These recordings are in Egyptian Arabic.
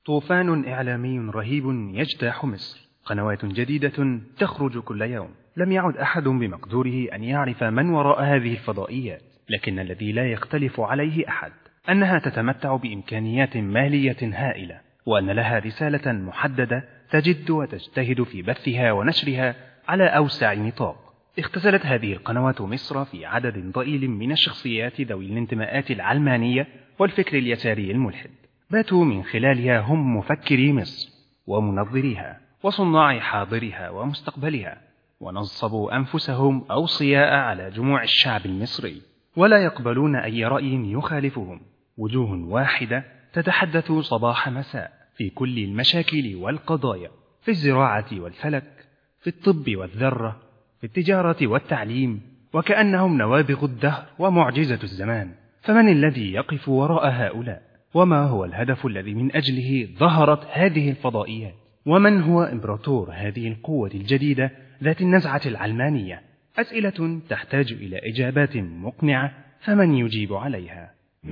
طوفان إعلامي رهيب يجتاح مصر قنوات جديدة تخرج كل يوم لم يعد أحد بمقدوره أن يعرف من وراء هذه الفضائيات لكن الذي لا يختلف عليه أحد أنها تتمتع بإمكانيات مالية هائلة وأن لها رسالة محددة تجد وتجتهد في بثها ونشرها على أوسع نطاق اختزلت هذه القنوات مصر في عدد ضئيل من الشخصيات ذوي الانتماءات العلمانية والفكر اليساري الملحد باتوا من خلالها هم مفكري مصر ومنظريها وصناع حاضرها ومستقبلها ونصبوا أنفسهم أوصياء على جموع الشعب المصري ولا يقبلون أي رأي يخالفهم وجوه واحدة تتحدث صباح مساء في كل المشاكل والقضايا في الزراعة والفلك في الطب والذرة في التجارة والتعليم وكأنهم نوابغ الدهر ومعجزة الزمان فمن الذي يقف وراء هؤلاء وما هو الهدف الذي من أجله ظهرت هذه الفضائيات ومن هو إمبراطور هذه القوة الجديدة ذات النزعة العلمانية أسئلة تحتاج إلى إجابات مقنعة فمن يجيب عليها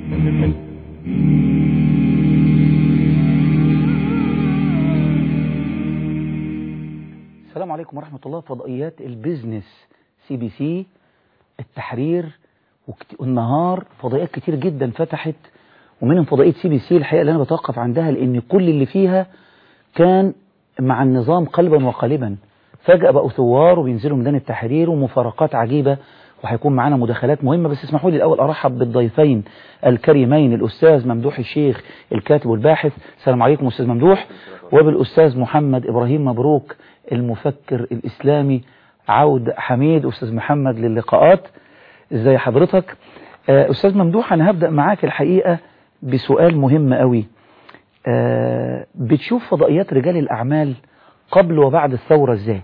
السلام عليكم ورحمة الله فضائيات البيزنس سي بي سي التحرير وكت- والنهار فضائيات كتير جدا فتحت ومنهم فضائية سي بي سي الحقيقة اللي أنا بتوقف عندها لأن كل اللي فيها كان مع النظام قلبا وقالبا فجأة بقوا ثوار وبينزلوا ميدان التحرير ومفارقات عجيبة وهيكون معانا مداخلات مهمة بس اسمحوا لي الأول أرحب بالضيفين الكريمين الأستاذ ممدوح الشيخ الكاتب والباحث السلام عليكم أستاذ ممدوح وبالأستاذ محمد إبراهيم مبروك المفكر الإسلامي عود حميد أستاذ محمد للقاءات ازاي حضرتك آه، أستاذ ممدوح أنا هبدأ معاك الحقيقة بسؤال مهم قوي آه، بتشوف فضائيات رجال الأعمال قبل وبعد الثورة ازاي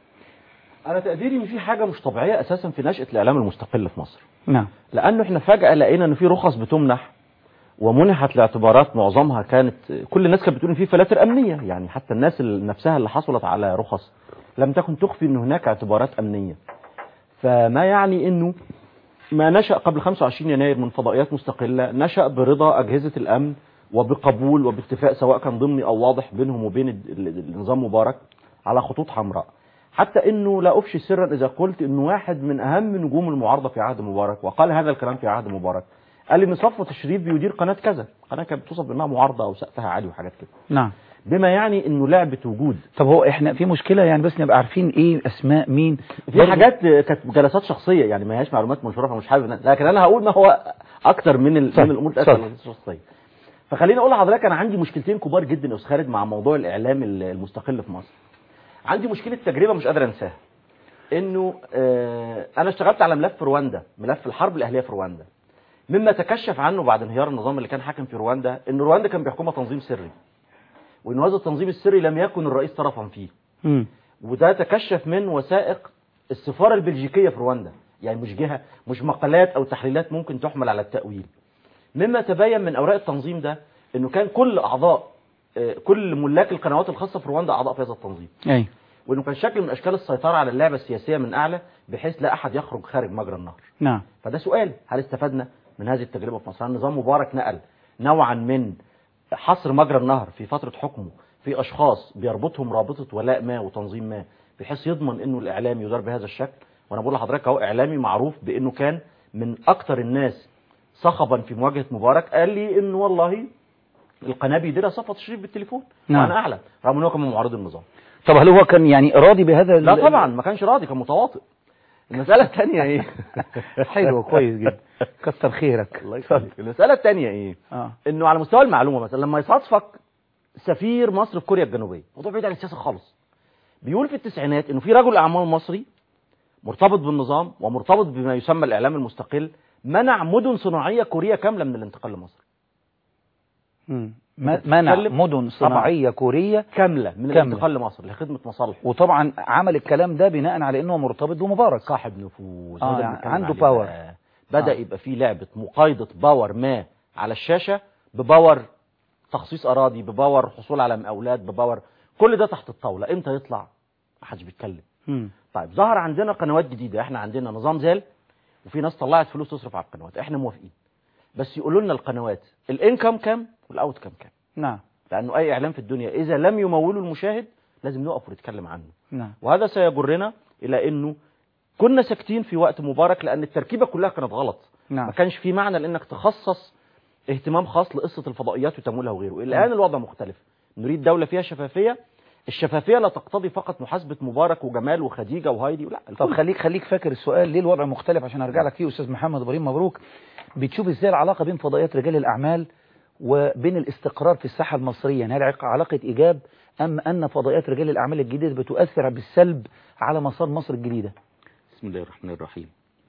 انا تقديري ان في حاجه مش طبيعيه اساسا في نشاه الاعلام المستقل في مصر نعم لانه احنا فجاه لقينا ان في رخص بتمنح ومنحت لاعتبارات معظمها كانت كل الناس كانت بتقول ان في فلاتر امنيه يعني حتى الناس اللي نفسها اللي حصلت على رخص لم تكن تخفي ان هناك اعتبارات امنيه فما يعني انه ما نشأ قبل 25 يناير من فضائيات مستقلة نشأ برضا أجهزة الأمن وبقبول وباتفاق سواء كان ضمني أو واضح بينهم وبين ال- ال- النظام مبارك على خطوط حمراء حتى انه لا افشي سرا اذا قلت انه واحد من اهم نجوم المعارضه في عهد مبارك وقال هذا الكلام في عهد مبارك قال ان صفوه الشريف بيدير قناه كذا قناه كانت بتوصف بانها معارضه او سقفها عالي وحاجات كده نعم بما يعني انه لعبه وجود طب هو احنا في مشكلة يعني بس نبقى عارفين ايه اسماء مين في برضو- حاجات كانت جلسات شخصيه يعني ما هياش معلومات منشوره فمش حابب إن- لكن انا هقول ما هو اكتر من ال- طيب، من الامور اتفضل. الاساسيه الشخصيه فخليني اقول لحضرتك انا عندي مشكلتين كبار جدا يا استاذ خالد مع موضوع الاعلام ال- المستقل في مصر عندي مشكله تجربه مش قادر انساها انه آه انا اشتغلت على ملف رواندا ملف الحرب الاهليه في رواندا مما تكشف عنه بعد انهيار النظام اللي كان حاكم في رواندا ان رواندا كان بيحكمها تنظيم سري وان هذا التنظيم السري لم يكن الرئيس طرفا فيه مم. وده تكشف من وثائق السفارة البلجيكية في رواندا يعني مش جهة مش مقالات أو تحليلات ممكن تحمل على التأويل مما تبين من أوراق التنظيم ده أنه كان كل أعضاء آه، كل ملاك القنوات الخاصة في رواندا أعضاء في هذا التنظيم اي وأنه كان شكل من أشكال السيطرة على اللعبة السياسية من أعلى بحيث لا أحد يخرج خارج مجرى النهر نعم فده سؤال هل استفدنا من هذه التجربة في مصر هل نظام مبارك نقل نوعا من حصر مجرى النهر في فترة حكمه في أشخاص بيربطهم رابطة ولاء ما وتنظيم ما بحيث يضمن أنه الإعلام يدار بهذا الشكل وأنا بقول لحضرتك أهو إعلامي معروف بأنه كان من أكتر الناس صخبا في مواجهة مبارك قال لي أنه والله القناة بيديرها صفوة الشريف بالتليفون نعم. وأنا أعلم رغم أنه كان من معارض النظام طب هل هو كان يعني راضي بهذا لا ال- طبعا ما كانش راضي كان متواطئ المسألة الثانية إيه حلو كويس جدا كتر خيرك الله يخليك المسألة الثانية إيه اه انه على مستوى المعلومه مثلا لما يصادفك سفير مصر في كوريا الجنوبيه موضوع بعيد عن السياسه خالص بيقول في التسعينات انه في رجل اعمال مصري مرتبط بالنظام ومرتبط بما يسمى الاعلام المستقل منع مدن صناعيه كوريه كامله من الانتقال لمصر مم. ما- منع بتتكلم- مدن صناعية كورية كامله من كاملة. الانتقال لمصر لخدمه مصالحه وطبعا عمل الكلام ده بناء على انه مرتبط بمبارك صاحب نفوذ آه، هو ده يعني بنتكلم عنده عليه باور. بقى. بدا آه. يبقى في لعبه مقايضه باور ما على الشاشه بباور تخصيص اراضي بباور حصول على مقاولات بباور كل ده تحت الطاوله امتى يطلع محدش بيتكلم مم. طيب ظهر عندنا قنوات جديده احنا عندنا نظام زال وفي ناس طلعت فلوس تصرف على القنوات احنا موافقين بس يقولوا لنا القنوات الانكم كام والاوت كام كام نعم لانه اي اعلام في الدنيا اذا لم يموله المشاهد لازم نقف ونتكلم عنه نعم وهذا سيجرنا الى انه كنا ساكتين في وقت مبارك لان التركيبه كلها كانت غلط نعم ما كانش في معنى لانك تخصص اهتمام خاص لقصه الفضائيات وتمويلها وغيره الان الوضع مختلف نريد دوله فيها شفافيه الشفافيه لا تقتضي فقط محاسبه مبارك وجمال وخديجه وهايدي لا طب الكل. خليك خليك فاكر السؤال ليه الوضع مختلف عشان ارجع لك فيه استاذ محمد ابراهيم مبروك بتشوف ازاي العلاقه بين فضائيات رجال الاعمال وبين الاستقرار في الساحه المصريه هل علاقه علاقه ايجاب ام ان فضائيات رجال الاعمال الجديده بتؤثر بالسلب على مسار مصر الجديده بسم الله الرحمن الرحيم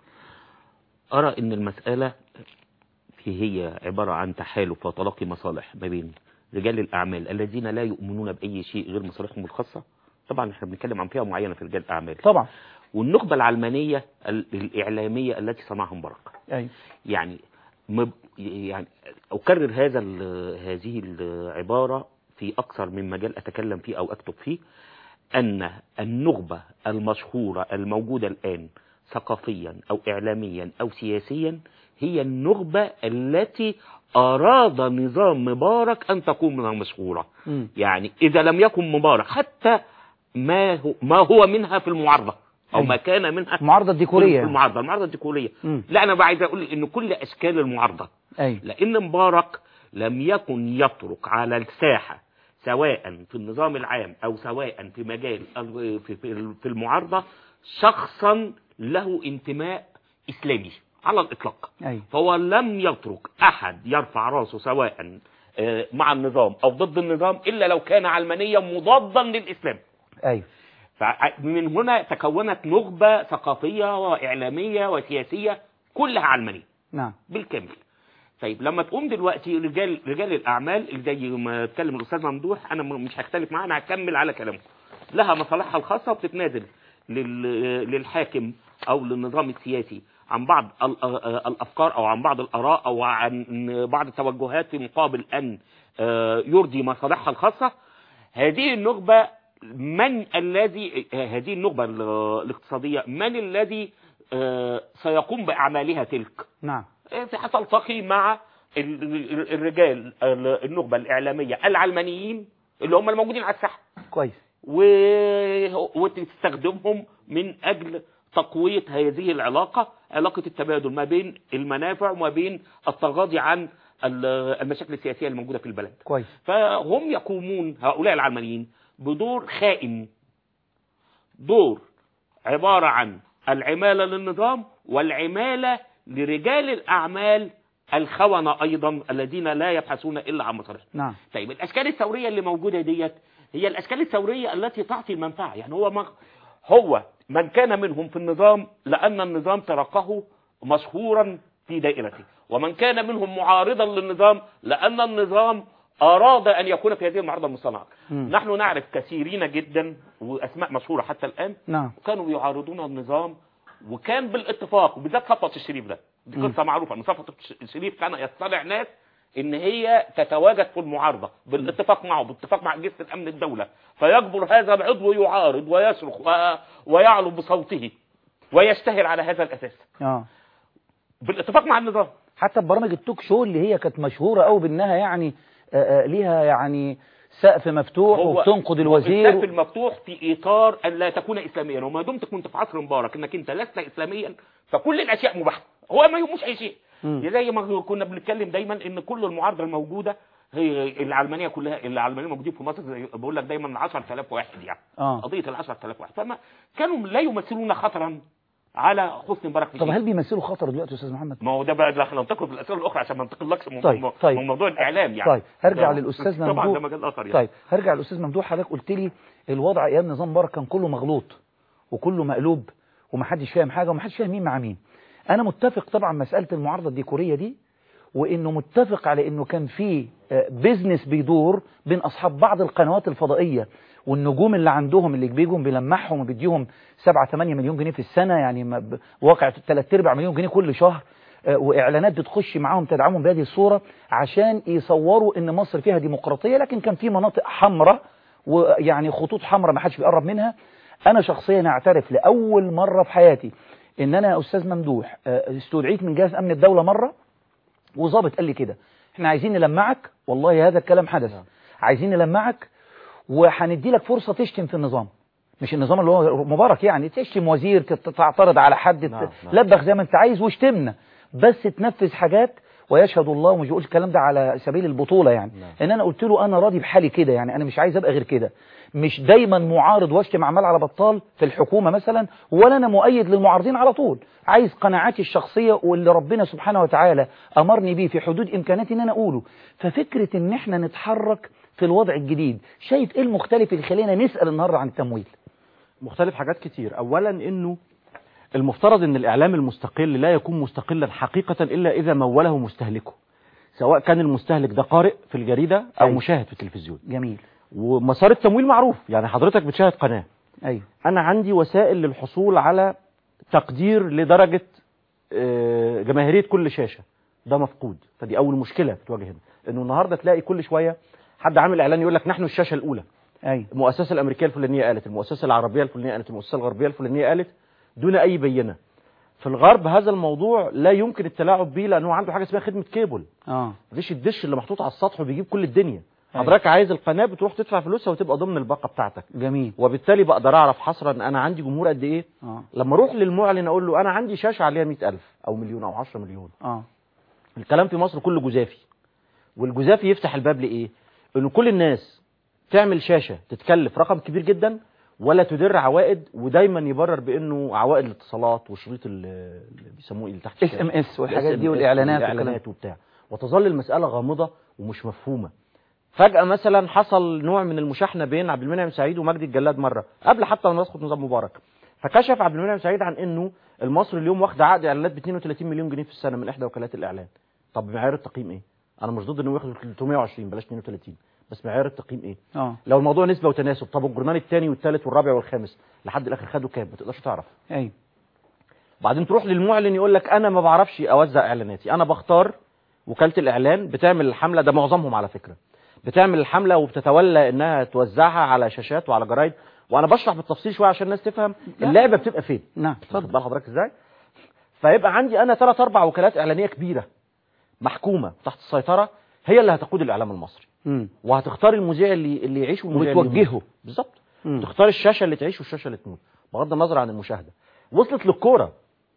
أرى أن المسألة في هي عبارة عن تحالف وتلاقي مصالح ما بين رجال الأعمال الذين لا يؤمنون بأي شيء غير مصالحهم الخاصة طبعا احنا بنتكلم عن فئة معينة في رجال الأعمال طبعا والنخبة العلمانية ال- الإعلامية التي صنعها مبارك ايوه يعني مب يعني أكرر هذا ال- هذه العبارة في أكثر من مجال أتكلم فيه أو أكتب فيه أن النخبة المشهورة الموجودة الآن ثقافيا أو إعلاميا أو سياسيا هي النخبة التي أراد نظام مبارك أن تكون من المشهورة مم. يعني إذا لم يكن مبارك حتى ما هو, ما هو منها في المعارضة أو أيوة. ما كان منها المعارضه الديكوريه في المعارضة المعارضة الديكورية مم. لا أنا بقى عايز أقول إن كل أشكال المعارضة ايوه لأن مبارك لم يكن يترك على الساحة سواء في النظام العام أو سواء في مجال ال- في- في في المعارضة شخصا له انتماء إسلامي على الإطلاق ايوه فهو لم يترك أحد يرفع راسه سواء آه، مع النظام أو ضد النظام إلا لو كان علمانيا مضادا للإسلام ايوه فمن هنا تكونت نخبة ثقافية وإعلامية وسياسية كلها علمانية نعم بالكامل طيب لما تقوم دلوقتي رجال رجال الاعمال زي ما اتكلم الاستاذ ممدوح انا م- مش هختلف معاه انا هكمل على كلامه لها مصالحها الخاصه وبتتنازل لل- للحاكم او للنظام السياسي عن بعض ال- آه، الافكار او عن بعض الاراء او عن بعض التوجهات في مقابل ان آه، يرضي مصالحها الخاصه هذه النخبه من الذي آه، هذه النخبه ال- الاقتصاديه من الذي آه، سيقوم باعمالها تلك نعم في هتلتقي مع ال- ال- الرجال ال- النخبة الإعلامية العلمانيين اللي هم الموجودين على الساحة كويس و- وتستخدمهم من أجل تقوية هذه العلاقة علاقة التبادل ما بين المنافع وما بين التغاضي عن ال- المشاكل السياسية الموجودة في البلد كويس فهم يقومون هؤلاء العلمانيين بدور خائن دور عبارة عن العمالة للنظام والعمالة لرجال الأعمال الخونة أيضا الذين لا يبحثون إلا عن مصالحهم نعم طيب الأشكال الثورية اللي موجودة ديت هي الأشكال الثورية التي تعطي المنفعة يعني هو ما هو من كان منهم في النظام لأن النظام تركه مشهورا في دائرته ومن كان منهم معارضا للنظام لأن النظام أراد أن يكون في هذه المعارضة المصطنعة مم. نحن نعرف كثيرين جدا وأسماء مشهورة حتى الآن نعم كانوا يعارضون النظام وكان بالاتفاق وبالذات صفوة الشريف ده دي قصة معروفة ان صفوة الشريف كان يطلع ناس ان هي تتواجد في المعارضة بالاتفاق معه بالاتفاق مع اجهزة الامن الدولة فيجبر هذا العضو يعارض ويصرخ و- ويعلو بصوته ويشتهر على هذا الاساس اه بالاتفاق مع النظام حتى برامج التوك شو اللي هي كانت مشهورة قوي بانها يعني آه، آه، ليها يعني سقف مفتوح هو وبتنقد السقف الوزير المفتوح في اطار ان لا تكون اسلاميا وما دمت كنت في عصر مبارك انك انت لست اسلاميا فكل الاشياء مباحه هو ما يهمش اي شيء مم. زي ما كنا بنتكلم دايما ان كل المعارضه الموجوده هي العلمانيه كلها العلمانيين موجودين في مصر زي بقول لك دايما 10000 واحد يعني اه قضيه ال 10000 واحد فما كانوا لا يمثلون خطرا على حسني مبارك في طب شيء. هل بيمثلوا خطر دلوقتي يا استاذ محمد ما هو ده بقى احنا ننتقل في الاسئله الاخرى عشان ما ننتقلكش من طيب، من- طيب. من موضوع الاعلام يعني طيب هرجع ده- للاستاذ طبعا ممدوح ده مجال اخر يعني طيب هرجع للاستاذ ممدوح حضرتك قلت لي الوضع ايام نظام مبارك كان كله مغلوط وكله مقلوب ومحدش فاهم حاجه ومحدش فاهم مين مع مين انا متفق طبعا مساله المعارضه الديكوريه دي وانه متفق على انه كان في آه، بيزنس بيدور بين اصحاب بعض القنوات الفضائيه والنجوم اللي عندهم اللي بيجوا بيلمعهم وبيديهم 7 8 مليون جنيه في السنه يعني ما ب- واقع 3 4 مليون جنيه كل شهر آه، واعلانات بتخش معاهم تدعمهم بهذه الصوره عشان يصوروا ان مصر فيها ديمقراطيه لكن كان في مناطق حمراء ويعني خطوط حمراء ما حدش بيقرب منها انا شخصيا اعترف لاول مره في حياتي ان انا يا استاذ ممدوح آه، استدعيت من جهاز امن الدوله مره وظابط قال لي كده احنا عايزين نلمعك والله هذا الكلام حدث عايزين نلمعك وهندي لك فرصة تشتم في النظام مش النظام اللي هو مبارك يعني تشتم وزير تت- تعترض على حد نعم، ت- نعم. لبخ زي ما انت عايز واشتمنا بس تنفذ حاجات ويشهد الله ومش بقول الكلام ده على سبيل البطولة يعني نعم. ان انا قلت له انا راضي بحالي كده يعني انا مش عايز ابقى غير كده مش دايما معارض واشتم عمال على بطال في الحكومة مثلا ولا انا مؤيد للمعارضين على طول عايز قناعاتي الشخصية واللي ربنا سبحانه وتعالى امرني بيه في حدود امكاناتي ان انا اقوله ففكرة ان احنا نتحرك في الوضع الجديد شايف ايه المختلف اللي خلينا نسأل النهاردة عن التمويل مختلف حاجات كتير اولا انه المفترض ان الاعلام المستقل لا يكون مستقلا حقيقة الا اذا موله مستهلكه سواء كان المستهلك ده قارئ في الجريدة او أيوة. مشاهد في التلفزيون جميل ومسار التمويل معروف يعني حضرتك بتشاهد قناة ايوه انا عندي وسائل للحصول على تقدير لدرجة آه، جماهيرية كل شاشة ده مفقود فدي اول مشكلة بتواجه هنا انه النهاردة تلاقي كل شوية حد عامل اعلان يقول لك نحن الشاشة الاولى ايوه المؤسسة الامريكية الفلانية قالت المؤسسة العربية الفلانية قالت المؤسسة الغربية الفلانية قالت دون اي بينة في الغرب هذا الموضوع لا يمكن التلاعب به لانه عنده حاجة اسمها خدمة كيبل اه مفيش الدش اللي محطوط على السطح وبيجيب كل الدنيا أيوة. حضرتك عايز القناة بتروح تدفع فلوسها وتبقى ضمن الباقة بتاعتك جميل وبالتالي بقدر اعرف حصرا انا عندي جمهور قد ايه اه لما اروح للمعلن اقول له انا عندي شاشه عليها 100000 او مليون او 10 مليون اه الكلام في مصر كله جزافي والجزافي يفتح الباب لايه انه كل الناس تعمل شاشه تتكلف رقم كبير جدا ولا تدر عوائد ودايما يبرر بانه عوائد الاتصالات وشريط ال- اللي بيسموه ايه اللي تحت اس ام اس والحاجات دي SMS والاعلانات والكلام والاعلانات وبتاع وتظل المساله غامضه ومش مفهومه فجاه مثلا حصل نوع من المشاحنه بين عبد المنعم سعيد ومجدي الجلاد مره قبل حتى ما يسقط نظام مبارك فكشف عبد المنعم سعيد عن انه المصري اليوم واخد عقد اعلانات ب 32 مليون جنيه في السنه من احدى وكالات الاعلان طب معيار التقييم ايه انا مش ضد انه ياخد 320 بلاش 32 بس معيار التقييم ايه اه لو الموضوع نسبه وتناسب طب الجرنان الثاني والثالث والرابع والخامس لحد الاخر خدوا كام ما تقدرش تعرف ايوه بعدين تروح للمعلن يقول لك انا ما بعرفش اوزع اعلاناتي انا بختار وكاله الاعلان بتعمل الحمله ده معظمهم على فكره بتعمل الحمله وبتتولى انها توزعها على شاشات وعلى جرايد وانا بشرح بالتفصيل شويه عشان الناس تفهم اللعبه بتبقى فين نعم واخد اتفضل بال حضرتك ازاي فيبقى عندي انا ثلاث اربع وكالات اعلانيه كبيره محكومه تحت السيطره هي اللي هتقود الاعلام المصري امم وهتختار المذيع اللي اللي يعيش والمذيع اللي وتوجهه. يموت. بالظبط مم. تختار الشاشه اللي تعيش والشاشه اللي تموت بغض النظر عن المشاهده وصلت للكوره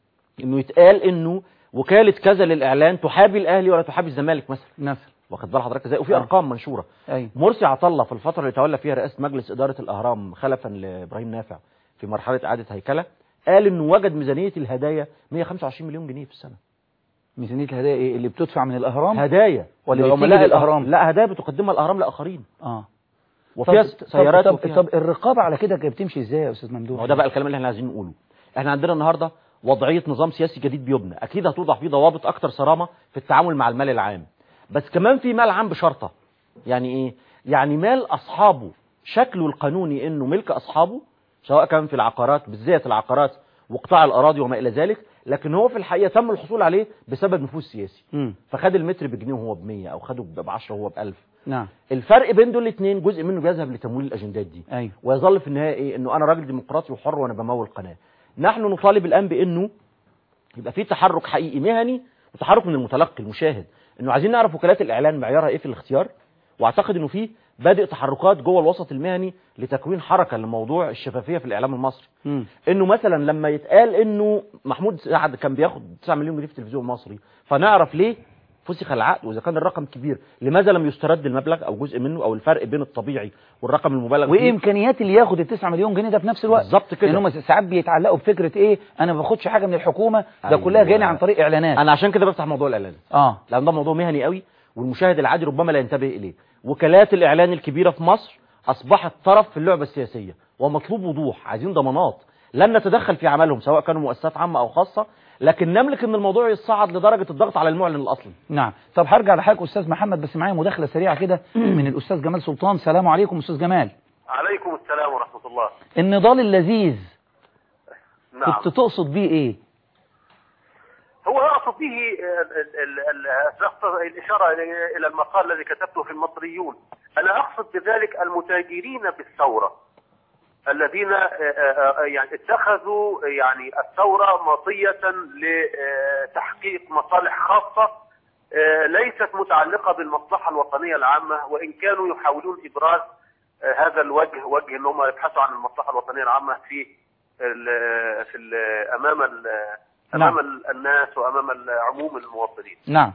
انه يتقال انه وكاله كذا للاعلان تحابي الاهلي ولا تحابي الزمالك مثلا مثلا واخد بال حضرتك ازاي وفي آه. ارقام منشوره ايوه مرسي عطله في الفتره اللي تولى فيها رئاسه مجلس اداره الاهرام خلفا لابراهيم نافع في مرحله اعاده هيكله قال انه وجد ميزانيه الهدايا 125 مليون جنيه في السنه ميزانيه الهدايا ايه اللي بتدفع من الاهرام هدايا ولا لعملاء بتيجي الاهرام للأهرام؟ لا هدايا بتقدمها الاهرام لاخرين اه وفيها طب- سيارات طب, وفيها طب, طب الرقابه على كده كانت بتمشي ازاي يا استاذ ما ممدوح هو ده بقى الكلام اللي احنا عايزين نقوله احنا عندنا النهارده وضعيه نظام سياسي جديد بيبنى اكيد هتوضع فيه ضوابط اكتر صرامه في التعامل مع المال العام بس كمان في مال عام بشرطه يعني ايه يعني مال اصحابه شكله القانوني انه ملك اصحابه سواء كان في العقارات بالذات العقارات وقطاع الاراضي وما الى ذلك لكن هو في الحقيقه تم الحصول عليه بسبب نفوذ سياسي امم فخد المتر بجنيه وهو ب 100 او خده ب 10 وهو ب 1000 نعم الفرق بين دول الاثنين جزء منه بيذهب لتمويل الاجندات دي ايوه ويظل في النهايه ايه انه انا راجل ديمقراطي وحر وانا بمول قناه نحن نطالب الان بانه يبقى في تحرك حقيقي مهني وتحرك من المتلقي المشاهد انه عايزين نعرف وكالات الاعلان معيارها ايه في الاختيار واعتقد انه في بادئ تحركات جوه الوسط المهني لتكوين حركه لموضوع الشفافيه في الاعلام المصري امم انه مثلا لما يتقال انه محمود سعد كان بياخد 9 مليون جنيه في التلفزيون المصري فنعرف ليه فسخ العقد واذا كان الرقم كبير لماذا لم يسترد المبلغ او جزء منه او الفرق بين الطبيعي والرقم المبالغ وايه فيه امكانيات اللي ياخد ال 9 مليون جنيه ده في نفس الوقت بالظبط كده. لان هم ساعات بيتعلقوا بفكره ايه انا ما باخدش حاجه من الحكومه ده أيوة. كلها جاني عن طريق اعلانات انا عشان كده بفتح موضوع الاعلان اه لان ده موضوع مهني قوي والمشاهد العادي ربما لا ينتبه اليه وكالات الاعلان الكبيره في مصر اصبحت طرف في اللعبه السياسيه ومطلوب وضوح عايزين ضمانات لن نتدخل في عملهم سواء كانوا مؤسسات عامه او خاصه لكن نملك ان الموضوع يصعد لدرجه الضغط على المعلن الاصلي نعم طب هرجع لحضرتك استاذ محمد بس معايا مداخله سريعه كده من الاستاذ جمال سلطان سلام عليكم استاذ جمال عليكم السلام ورحمة الله النضال اللذيذ نعم كنت تقصد بيه ايه هو أقصد به ال- ال- ال- أقصد الإشارة إلى المقال الذي كتبته في المصريون أنا أقصد بذلك المتاجرين بالثورة الذين آه، آه، آه، يعني اتخذوا يعني الثورة مطية لتحقيق مصالح خاصة آه، ليست متعلقة بالمصلحة الوطنية العامة وإن كانوا يحاولون إبراز آه، هذا الوجه وجه ان هم يبحثوا عن المصلحة الوطنية العامة في ال في ال أمام ال أمام نعم. ال- الناس وأمام ال- عموم المواطنين نعم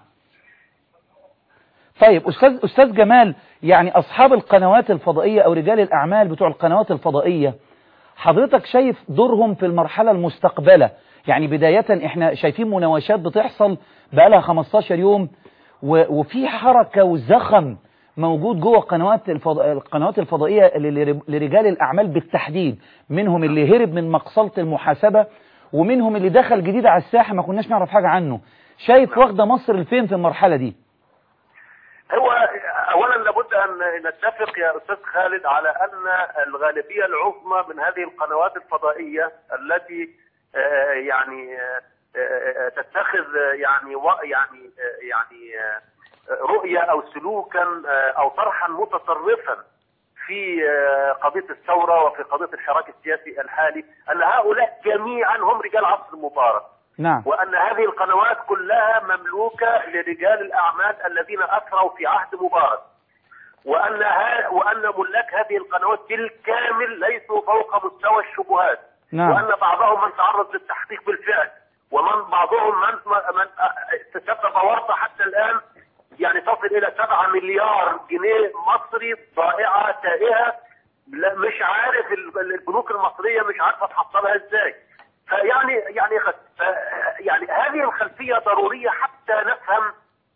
طيب أستاذ, أستاذ جمال يعني أصحاب القنوات الفضائية أو رجال الأعمال بتوع القنوات الفضائية حضرتك شايف دورهم في المرحلة المستقبلة يعني بداية احنا شايفين مناوشات بتحصل بقالها 15 يوم و- وفي حركة وزخم موجود جوه قنوات الفض... القنوات الفضائية ل- لرجال الأعمال بالتحديد منهم اللي هرب من مقصلة المحاسبة ومنهم اللي دخل جديد على الساحة ما كناش نعرف حاجة عنه شايف واخدة مصر لفين في المرحلة دي هو اولا لابد ان نتفق يا استاذ خالد على ان الغالبيه العظمى من هذه القنوات الفضائيه التي آه، يعني آه، آه، تتخذ آه، يعني و- يعني آه، يعني آه، رؤيه او سلوكا آه، او طرحا متطرفا في آه، قضيه الثوره وفي قضيه الحراك السياسي الحالي ان هؤلاء جميعا هم رجال عصر مبارك نعم وأن هذه القنوات كلها مملوكة لرجال الأعمال الذين أثروا في عهد مبارك وأن ها وأن ملاك هذه القنوات بالكامل ليسوا فوق مستوى الشبهات نعم. وأن بعضهم من تعرض للتحقيق بالفعل ومن بعضهم من من تسبب ورطة حتى الآن يعني تصل إلى 7 مليار جنيه مصري ضائعة تائهة لا مش عارف ال- البنوك المصرية مش عارفة تحصلها ازاي فيعني يعني ف- يعني هذه الخلفية ضرورية حتى نفهم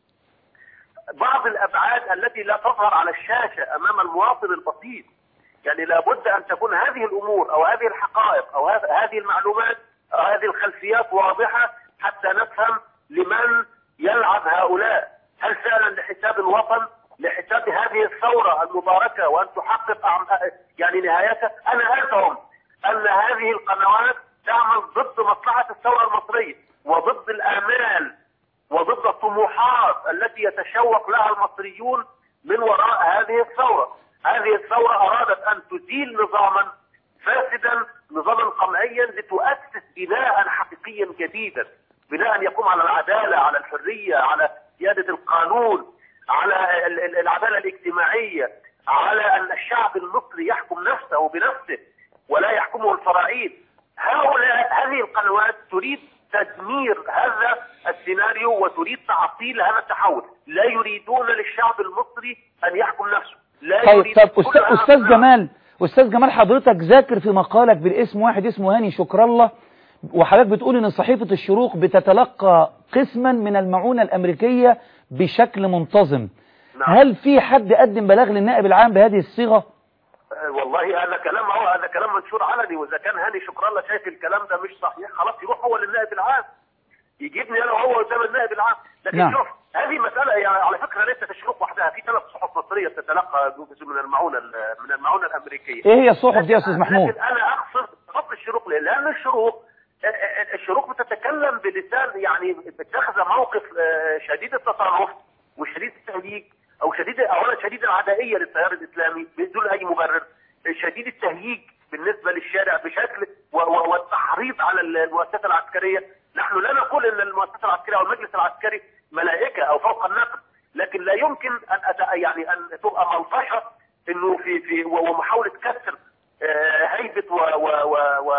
بعض الأبعاد التي لا تظهر على الشاشة أمام المواطن البسيط يعني لابد أن تكون هذه الأمور أو هذه الحقائق أو هذ- هذه المعلومات أو هذه الخلفيات واضحة حتى نفهم لمن يلعب هؤلاء هل فعلا لحساب الوطن لحساب هذه الثورة المباركة وأن تحقق أعم- يعني نهايتها أنا أزعم أن هذه القنوات تعمل ضد مصلحة الثورة المصرية وضد الآمال وضد الطموحات التي يتشوق لها المصريون من وراء هذه الثورة هذه الثورة أرادت أن تزيل نظاما فاسدا نظاما قمعيا لتؤسس بناء حقيقيا جديدا بناء يقوم على العدالة على الحرية على سيادة القانون على ال- ال- العدالة الاجتماعية على أن الشعب المصري يحكم نفسه بنفسه ولا يحكمه الفراعين هؤلاء هذه القنوات تريد تدمير هذا السيناريو وتريد تعطيل هذا التحول لا يريدون للشعب المصري أن يحكم نفسه لا طيب يريد طب كل أستاذ, هذا أستاذ الصراع. جمال أستاذ جمال حضرتك ذاكر في مقالك بالاسم واحد اسمه هاني شكر الله وحضرتك بتقول إن صحيفة الشروق بتتلقى قسما من المعونة الأمريكية بشكل منتظم نعم. هل في حد قدم بلاغ للنائب العام بهذه الصيغة؟ آه، والله هذا كلام هو هذا كلام منشور علني واذا كان هاني شكر الله شايف الكلام ده مش صحيح خلاص يروح هو للنائب العام يجيبني انا وهو قدام النائب العام لكن نعم. شوف هذه مساله يعني على فكره ليست الشروق وحدها في ثلاث صحف مصريه تتلقى جزء من المعونه ال- من المعونه الامريكيه إيه هي الصحف دي يا أستاذ محمود؟ لكن انا اقصد فضل الشروق ليه؟ لان الشروق آه، آه، الشروق بتتكلم بلسان يعني بتاخذ موقف آه، شديد التطرف وشديد التهييج او شديد اولا شديد العدائيه للتيار الاسلامي بدون اي مبرر شديد التهييج بالنسبه للشارع بشكل و- و- والتحريض على المؤسسه العسكريه نحن لا نقول ان المؤسسه العسكريه او المجلس العسكري ملائكه او فوق النقد لكن لا يمكن ان أت... يعني ان تبقى ملطشه انه في في و- ومحاوله كسر آه، هيبه و و و و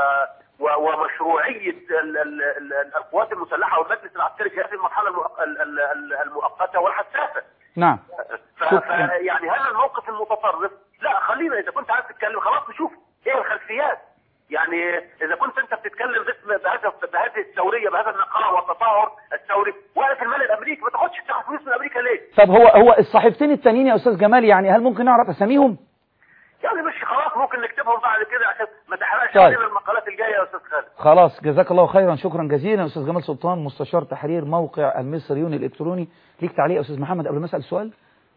و ومشروعيه ال- ال- ال- القوات المسلحه والمجلس العسكري في هذه المرحله المؤق- ال- ال- ال- المؤقته والحساسه نعم ف... ف... شكراً. يعني هذا الموقف المتطرف لا خلينا اذا كنت عايز تتكلم خلاص نشوف ايه الخلفيات يعني اذا كنت انت بتتكلم باسم بهذا بهذه الثوريه بهذا النقاء والتطهر الثوري واقف المال الامريكي ما تاخدش تاخد فلوس من امريكا ليه؟ طب هو هو الصحيفتين التانيين يا أستاذ جمال يعني هل ممكن نعرف أساميهم؟ يعني مش خلاص ممكن نكتبهم بعد كده عشان ما تحرقش طيب. علينا المقالات الجايه يا استاذ خالد خلاص جزاك الله خيرا شكرا جزيلا أستاذ جمال سلطان مستشار تحرير موقع المصريون الإلكتروني ليك تعليق يا أستاذ محمد قبل ما أسأل سؤال؟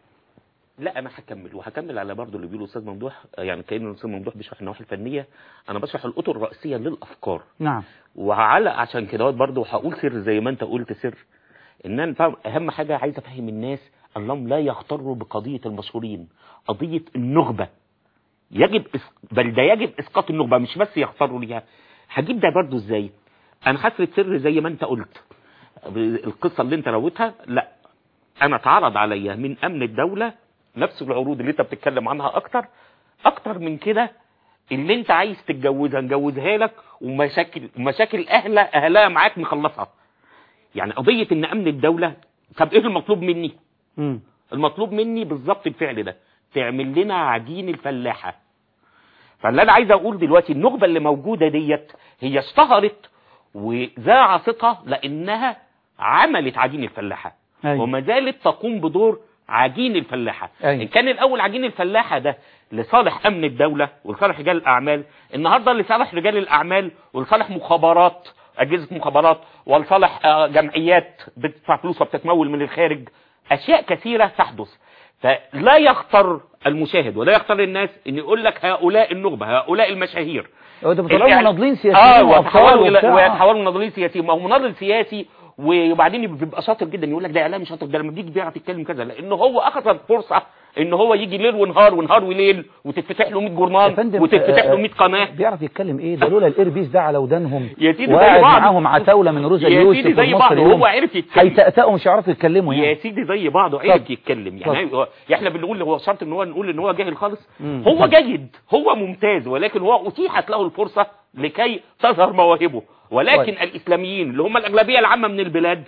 لا انا هكمل وهكمل على برضه اللي بيقوله الاستاذ ممدوح يعني كان الاستاذ ممدوح بيشرح النواحي الفنيه انا بشرح الاطر الرئيسيه للافكار نعم وعلق عشان كده برضه هقول سر زي ما انت قلت سر ان انا فاهم اهم حاجه عايز افهم الناس انهم لا يغتروا بقضيه المشهورين قضيه النخبه يجب إس... بل ده يجب اسقاط النخبه مش بس يغتروا ليها هجيب ده برضه ازاي انا هسرد سر زي ما انت قلت القصه اللي انت رويتها لا انا اتعرض عليا من امن الدولة نفس العروض اللي انت بتتكلم عنها اكتر اكتر من كده اللي انت عايز تتجوزها نجوزها لك ومشاكل مشاكل اهلها اهلها معاك نخلصها يعني قضية ان امن الدولة طب ايه المطلوب مني مم. المطلوب مني بالظبط الفعل ده تعمل لنا عجين الفلاحة فاللي انا عايز اقول دلوقتي النخبة اللي موجودة ديت هي اشتهرت وذاع ثقة لانها عملت عجين الفلاحة أيوة. وما زالت تقوم بدور عجين الفلاحة أيوة. ان كان الاول عجين الفلاحة ده لصالح امن الدولة ولصالح رجال الاعمال النهاردة لصالح رجال الاعمال ولصالح مخابرات اجهزة مخابرات ولصالح آه، جمعيات بتدفع فلوس وبتتمول من الخارج اشياء كثيرة تحدث فلا يخطر المشاهد ولا يخطر الناس ان يقول لك هؤلاء النخبة هؤلاء المشاهير هو ده بيطلعوا الإعلام- مناضلين اه سياسيين ويتحولوا الى وبتاع. ويتحولوا مناضلين سياسيين ما هو مناضل سياسي وبعدين بيبقى شاطر جدا يقول لك ده اعلامي شاطر ده لما بيجي بيعرف يتكلم كذا لان هو اخذ الفرصه ان هو يجي ليل ونهار ونهار وليل وتتفتح له 100 يا جورنال فندم، وتتفتح آه، له 100 قناه بيعرف يتكلم ايه ده لولا الايربيس ده على ودانهم يا سيدي زي وقاعد بعض. معاهم عتاوله من روزا يا اليوسف سيدي زي والمصري بعض اليوم هو عرف يتكلم هيتأتأوا مش هيعرفوا يتكلموا يا يعني سيدي زي بعضه عرف اتفضل. يتكلم يعني هو احنا بنقول هو شرط ان هو نقول ان هو جاهل خالص مم. هو جيد هو ممتاز ولكن هو اتيحت له الفرصه لكي تظهر مواهبه ولكن كويس. الاسلاميين اللي هم الاغلبيه العامه من البلاد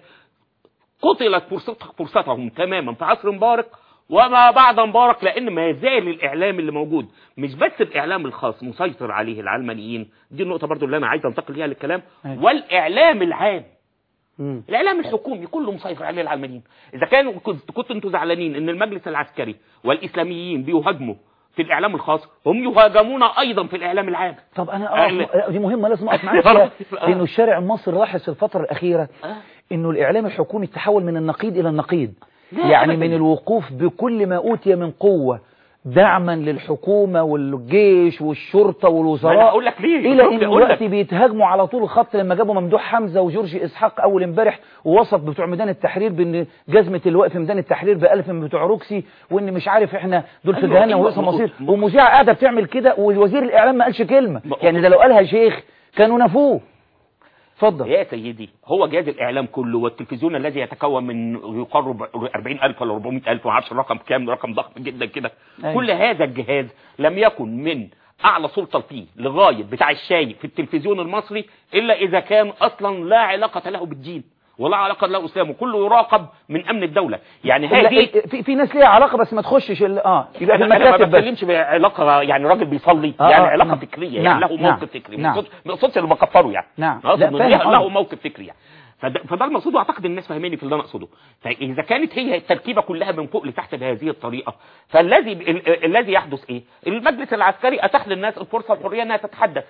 قتلت فرصتها فرصتهم تماما في عصر مبارك وما بعد مبارك لان ما زال الاعلام اللي موجود مش بس الاعلام الخاص مسيطر عليه العلمانيين دي النقطه برضو اللي انا عايز انتقل ليها للكلام أيوة. والاعلام العام مم. الاعلام الحكومي كله مسيطر عليه العلمانيين اذا كانوا كنت كنتوا انتوا زعلانين ان المجلس العسكري والاسلاميين بيهاجموا في الاعلام الخاص هم يهاجمون ايضا في الاعلام العام طب انا أعلى. أقف دي مهمه لازم اقف معاك فيها لانه الشارع المصري لاحظ الفتره الاخيره انه الاعلام الحكومي تحول من النقيض الى النقيض لا يعني أبداً. من الوقوف بكل ما اوتي من قوه دعما للحكومه والجيش والشرطه ما أنا والوزراء أقول لك ليه الى شوف ان أقول لك. دلوقتي بيتهاجموا على طول الخط لما جابوا ممدوح حمزه وجورج اسحاق اول امبارح ووصف بتوع ميدان التحرير بان جزمه الوقت في ميدان التحرير بألف من بتوع روكسي وان مش عارف احنا دول في أيوة، جهنم أيوة، ورؤوس م- مصير م- ومذيعه قاعده بتعمل كده ووزير الاعلام ما قالش كلمه م- يعني ده لو قالها شيخ كانوا نفوه اتفضل يا سيدي هو جهاز الاعلام كله والتلفزيون الذي يتكون من يقرب 40000 ولا 400000 ما اعرفش الرقم كام رقم ضخم جدا كده أيوة. كل هذا الجهاز لم يكن من اعلى سلطه فيه لغايه بتاع الشاي في التلفزيون المصري الا اذا كان اصلا لا علاقه له بالدين ولا علاقه له اسلام كله يراقب من امن الدوله يعني لا، هذه في في ناس ليها علاقه بس ما تخشش ال- اه يبقى في انا أنا ما المكاتب بس بتكلمش بعلاقه يعني راجل بيصلي آه، يعني آه، علاقه نعم. فكريه نعم، يعني له نعم، موقف فكري نعم. ما يقصدش- ما يقصدش اللي بكفره يعني نعم. أقصد لا، إنه فاهم له قصدك. له موقف فكري يعني فده, فده المقصود واعتقد الناس فاهميني في اللي انا اقصده فاذا كانت هي التركيبه كلها من فوق لتحت بهذه الطريقه فالذي ال- الذي يحدث ايه المجلس العسكري اتاح للناس الفرصه والحريه انها تتحدث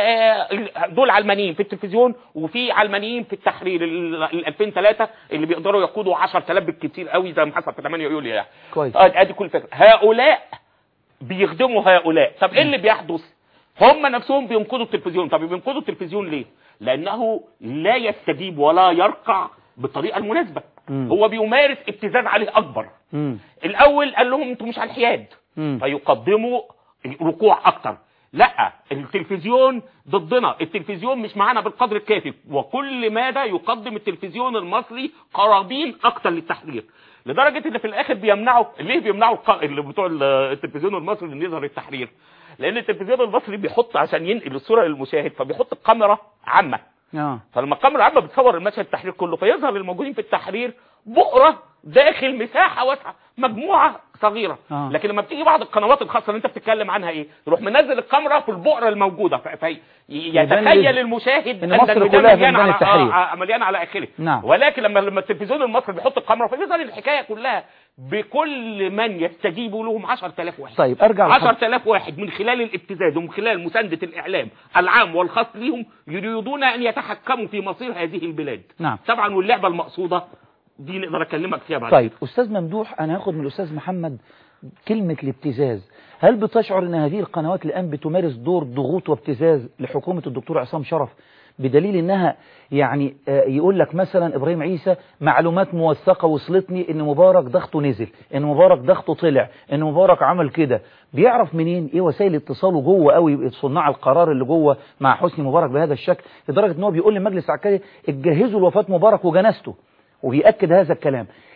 فدول علمانيين في التلفزيون وفي علمانيين في التحرير ال ال- 2003 اللي بيقدروا يقودوا 10000 بالكثير قوي زي ما حصل في 8 يوليو يعني كويس. آه، ادي كل فكره هؤلاء بيخدموا هؤلاء طب ايه اللي بيحدث هم نفسهم بينقذوا التلفزيون طب بينقذوا التلفزيون ليه لانه لا يستجيب ولا يرقع بالطريقه المناسبه مم. هو بيمارس ابتزاز عليه اكبر مم. الاول قال لهم انتوا مش على الحياد مم. فيقدموا ركوع اكتر لا التلفزيون ضدنا التلفزيون مش معانا بالقدر الكافي وكل ماذا يقدم التلفزيون المصري قرابين اكتر للتحرير لدرجه ان في الاخر بيمنعوا ليه بيمنعوا الق... اللي بتوع ال- التلفزيون المصري ان يظهر التحرير لان التلفزيون المصري بيحط عشان ينقل الصوره للمشاهد فبيحط الكاميرا عامه اه فلما الكاميرا العامه بتصور المشهد التحرير كله فيظهر الموجودين في التحريير بؤره داخل مساحه واسعه مجموعه صغيره آه. لكن لما بتيجي بعض القنوات الخاصه اللي انت بتتكلم عنها ايه تروح منزل الكاميرا في البؤره الموجوده ف- في يتخيل المشاهد إن مصر الميدان كلها في مليان ميدان على التحرير. آه، آه، مليان على اخره نعم. ولكن لما لما التلفزيون المصري بيحط الكاميرا فبيظهر الحكايه كلها بكل من يستجيب لهم 10000 واحد طيب ارجع لحض- 10000 واحد من خلال الابتزاز ومن خلال مساندة الإعلام العام والخاص ليهم يريدون أن يتحكموا في مصير هذه البلاد نعم. طبعا واللعبة المقصودة دي نقدر أكلمك فيها بعد طيب استاذ ممدوح انا هاخد من الاستاذ محمد كلمة الابتزاز هل بتشعر ان هذه القنوات الان بتمارس دور ضغوط وابتزاز لحكومة الدكتور عصام شرف بدليل انها يعني آه، يقول لك مثلا ابراهيم عيسى معلومات موثقة وصلتني ان مبارك ضغطه نزل ان مبارك ضغطه طلع ان مبارك عمل كده بيعرف منين ايه وسائل اتصاله جوه قوي صناع القرار اللي جوه مع حسني مبارك بهذا الشكل لدرجة ان هو بيقول للمجلس العسكري اتجهزوا لوفاة مبارك وجنازته وبيأكد هذا الكلام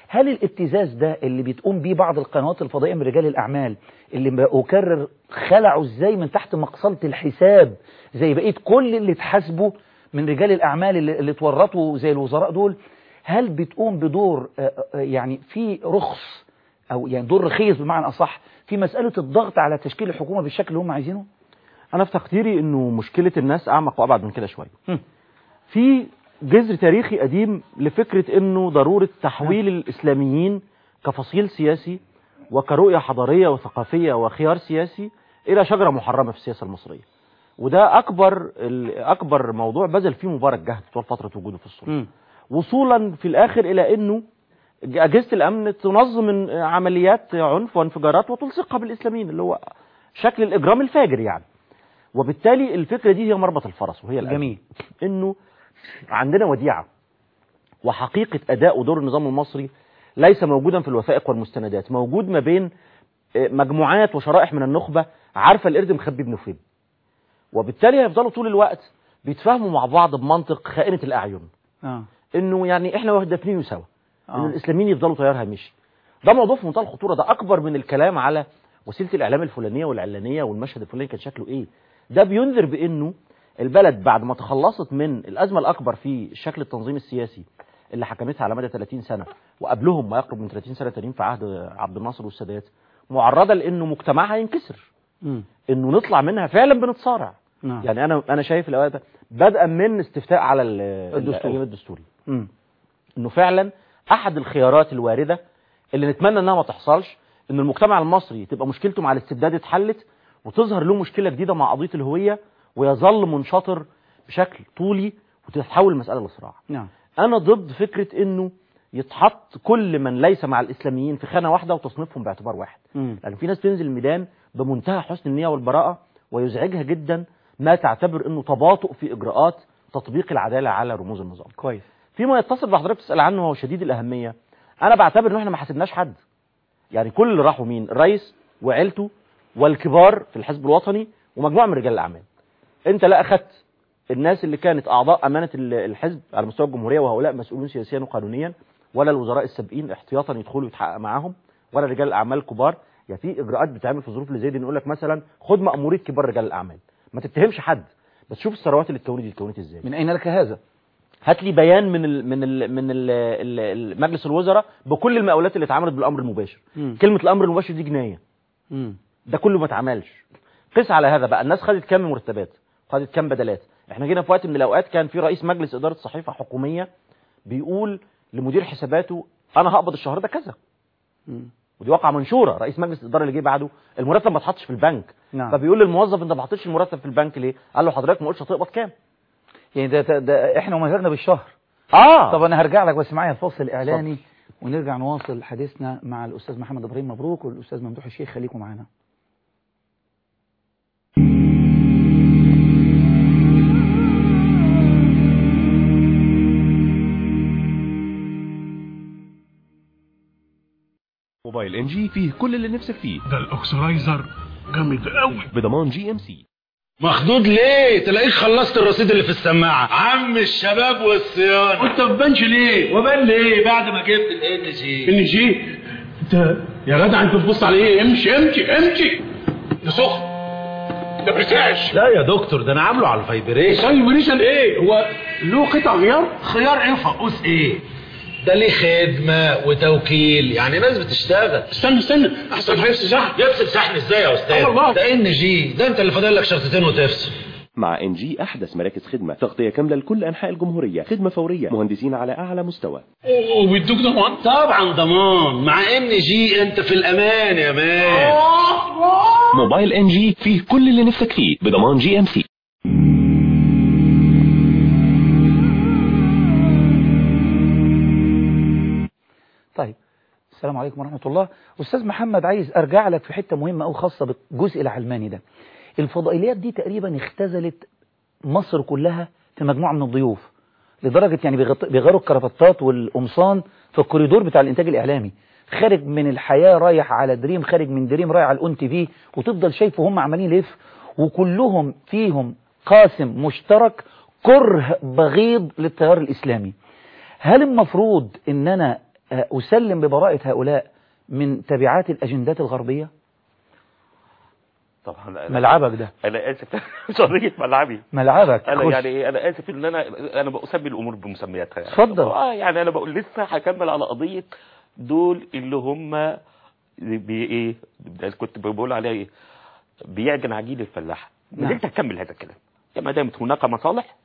هل الابتزاز ده اللي بتقوم بيه بعض القنوات الفضائية من رجال الأعمال اللي بأكرر خلعوا ازاي من تحت مقصلة الحساب زي بقية كل اللي اتحاسبوا من رجال الأعمال اللي, اللي اتورطوا زي الوزراء دول هل بتقوم بدور آه، آه، يعني في رخص أو يعني دور رخيص بمعنى أصح في مسألة الضغط على تشكيل الحكومة بالشكل اللي هم عايزينه؟ انا في تقديري انه مشكله الناس اعمق وابعد من كده شويه هم. في جذر تاريخي قديم لفكره انه ضروره تحويل الاسلاميين كفصيل سياسي وكرؤيه حضاريه وثقافيه وخيار سياسي الى شجره محرمه في السياسه المصريه وده اكبر ال- اكبر موضوع بذل فيه مبارك جهد طول فتره وجوده في السلطه مم. وصولا في الاخر الى انه اجهزه الامن تنظم عمليات عنف وانفجارات وتلصقها بالاسلاميين اللي هو شكل الاجرام الفاجر يعني وبالتالي الفكره دي هي مربط الفرس وهي الأزمة. جميل انه عندنا وديعه وحقيقه اداء ودور النظام المصري ليس موجودا في الوثائق والمستندات موجود ما بين آه، مجموعات وشرائح من النخبه عارفه القرد مخبي ابنه فين وبالتالي هيفضلوا طول الوقت بيتفاهموا مع بعض بمنطق خائنه الاعين اه انه يعني احنا دافنين سوا ان آه. الاسلاميين يفضلوا تيار هامشي ده موضوع في منتهى الخطوره ده اكبر من الكلام على وسيله الاعلام الفلانيه والعلانيه والمشهد الفلاني كان شكله ايه ده بينذر بانه البلد بعد ما تخلصت من الازمه الاكبر في الشكل التنظيمي السياسي اللي حكمتها على مدى 30 سنه وقبلهم ما يقرب من 30 سنه تانيين في عهد عبد الناصر والسادات معرضه لانه مجتمعها ينكسر مم. انه نطلع منها فعلا بنتصارع نعم يعني انا انا شايف الاوقات بدءا من استفتاء على ال- الدستور. الأيام الدستوري مم. انه فعلا احد الخيارات الوارده اللي نتمنى انها ما تحصلش ان المجتمع المصري تبقى مشكلته مع الاستبداد اتحلت وتظهر له مشكله جديده مع قضيه الهويه ويظل منشطر بشكل طولي وتتحول المساله لصراع. نعم انا ضد فكره انه يتحط كل من ليس مع الاسلاميين في خانه واحده وتصنيفهم باعتبار واحد. مم. لان في ناس تنزل الميدان بمنتهى حسن النيه والبراءه ويزعجها جدا ما تعتبر انه تباطؤ في اجراءات تطبيق العداله على رموز النظام. كويس فيما يتصل بحضرتك تسال عنه وهو شديد الاهميه انا بعتبر ان احنا ما حاسبناش حد يعني كل اللي راحوا مين الرئيس وعيلته والكبار في الحزب الوطني ومجموعه من رجال الاعمال انت لا اخذت الناس اللي كانت اعضاء امانه ال- الحزب على مستوى الجمهوريه وهؤلاء مسؤولون سياسيا وقانونيا ولا الوزراء السابقين احتياطا يدخلوا يتحقق معاهم ولا رجال الاعمال الكبار يعني في اجراءات بتتعمل في الظروف اللي زي دي نقول لك مثلا خد ماموريه كبار رجال الاعمال ما تتهمش حد بس شوف الثروات اللي اتكونت دي اتكونت ازاي من أين لك هذا؟ هات لي بيان من ال من ال من ال ال مجلس الوزراء بكل المقاولات اللي اتعملت بالامر المباشر مم. كلمه الامر المباشر دي جنايه مم. ده كله ما اتعملش قس على هذا بقى الناس خدت كام مرتبات خدت كام بدلات احنا جينا في وقت من الاوقات كان في رئيس مجلس اداره صحيفه حكوميه بيقول لمدير حساباته انا هقبض الشهر ده كذا مم. ودي واقعه منشوره رئيس مجلس الاداره اللي جه بعده المرتب ما اتحطش في البنك نعم. فبيقول للموظف انت ما حطيتش المرتب في البنك ليه قال له حضرتك ما قلتش هتقبض كام يعني ده, ده, ده احنا ومزاجنا بالشهر اه طب انا هرجع لك بس معايا فاصل اعلاني ونرجع نواصل حديثنا مع الاستاذ محمد ابراهيم مبروك والاستاذ ممدوح الشيخ خليكم معانا موبايل ان جي فيه كل اللي نفسك فيه ده الاكسرايزر جامد قوي بضمان جي ام سي مخدود ليه تلاقيك خلصت الرصيد اللي في السماعه عم الشباب والصيانه وانت ما بانش ليه وبان ليه بعد ما جبت الان جي ان جي انت يا جدع انت بتبص على ايه امشي امشي امشي ده سخن ده بريتاش لا يا دكتور ده انا عامله على الفايبريشن سايبريشن ايه هو له قطع غيار خيار ايه فقوس ايه ده ليه خدمه وتوكيل يعني ناس بتشتغل استنى استنى احسن هيفصل صح يفصل شحن ازاي يا استاذ آه والله. ده ان جي ده انت اللي فاضل لك شرطتين وتفصل مع ان جي احدث مراكز خدمه تغطيه كامله لكل انحاء الجمهوريه خدمه فوريه مهندسين على اعلى مستوى وبيدوك ضمان طبعا ضمان مع ان جي انت في الامان يا مان موبايل ان جي فيه كل اللي نفسك فيه بضمان جي ام سي طيب السلام عليكم ورحمة الله أستاذ محمد عايز أرجع لك في حتة مهمة أو خاصة بالجزء العلماني ده الفضائيات دي تقريبا اختزلت مصر كلها في مجموعة من الضيوف لدرجة يعني بيغط- بيغيروا الكرافتات والقمصان في الكوريدور بتاع الإنتاج الإعلامي خارج من الحياة رايح على دريم خارج من دريم رايح على الأون تي في وتفضل شايفه هم عمالين يلف وكلهم فيهم قاسم مشترك كره بغيض للتيار الإسلامي هل المفروض ان انا آه، أسلم ببراءة هؤلاء من تبعات الأجندات الغربية طبعا أنا- ملعبك ده انا اسف مش قضيه ملعبي ملعبك انا خش. يعني ايه انا اسف ان انا انا بسمي الامور بمسمياتها يعني اتفضل. اه يعني انا بقول لسه هكمل على قضيه دول اللي هم بي ايه ده كنت بقول عليها ايه بيعجن عجين الفلاح نعم. انت تكمل هذا الكلام يا ما دامت هناك مصالح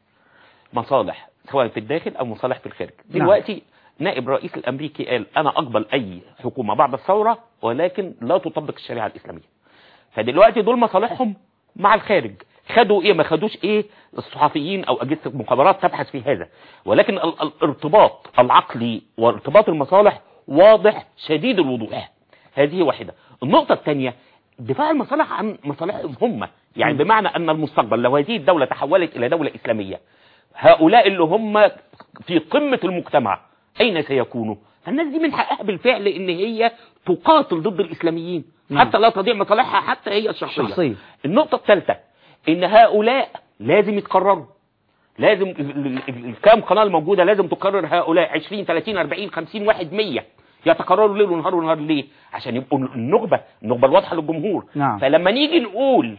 مصالح سواء في الداخل او مصالح في الخارج نعم. دلوقتي نائب رئيس الامريكي قال انا اقبل اي حكومه بعد الثوره ولكن لا تطبق الشريعه الاسلاميه فدلوقتي دول مصالحهم مع الخارج خدوا ايه ما خدوش ايه الصحفيين او اجهزه المخابرات تبحث في هذا ولكن ال- الارتباط العقلي وارتباط المصالح واضح شديد الوضوح هذه واحده النقطه الثانيه دفاع المصالح عن مصالحهم هم يعني بمعنى ان المستقبل لو هذه الدوله تحولت الى دوله اسلاميه هؤلاء اللي هم في قمة المجتمع أين سيكونوا فالناس دي من حقها بالفعل ان هي تقاتل ضد الاسلاميين نعم. حتى لا تضيع مصالحها حتى هي الشخصية شخصية. النقطة الثالثة ان هؤلاء لازم يتقرروا لازم ال- ال- ال- الكام قناة الموجودة لازم تقرر هؤلاء 20 30 40 50 واحد 100 يتقرروا ليل ونهار ونهار ليه عشان يبقوا النخبة النخبة الواضحة للجمهور نعم. فلما نيجي نقول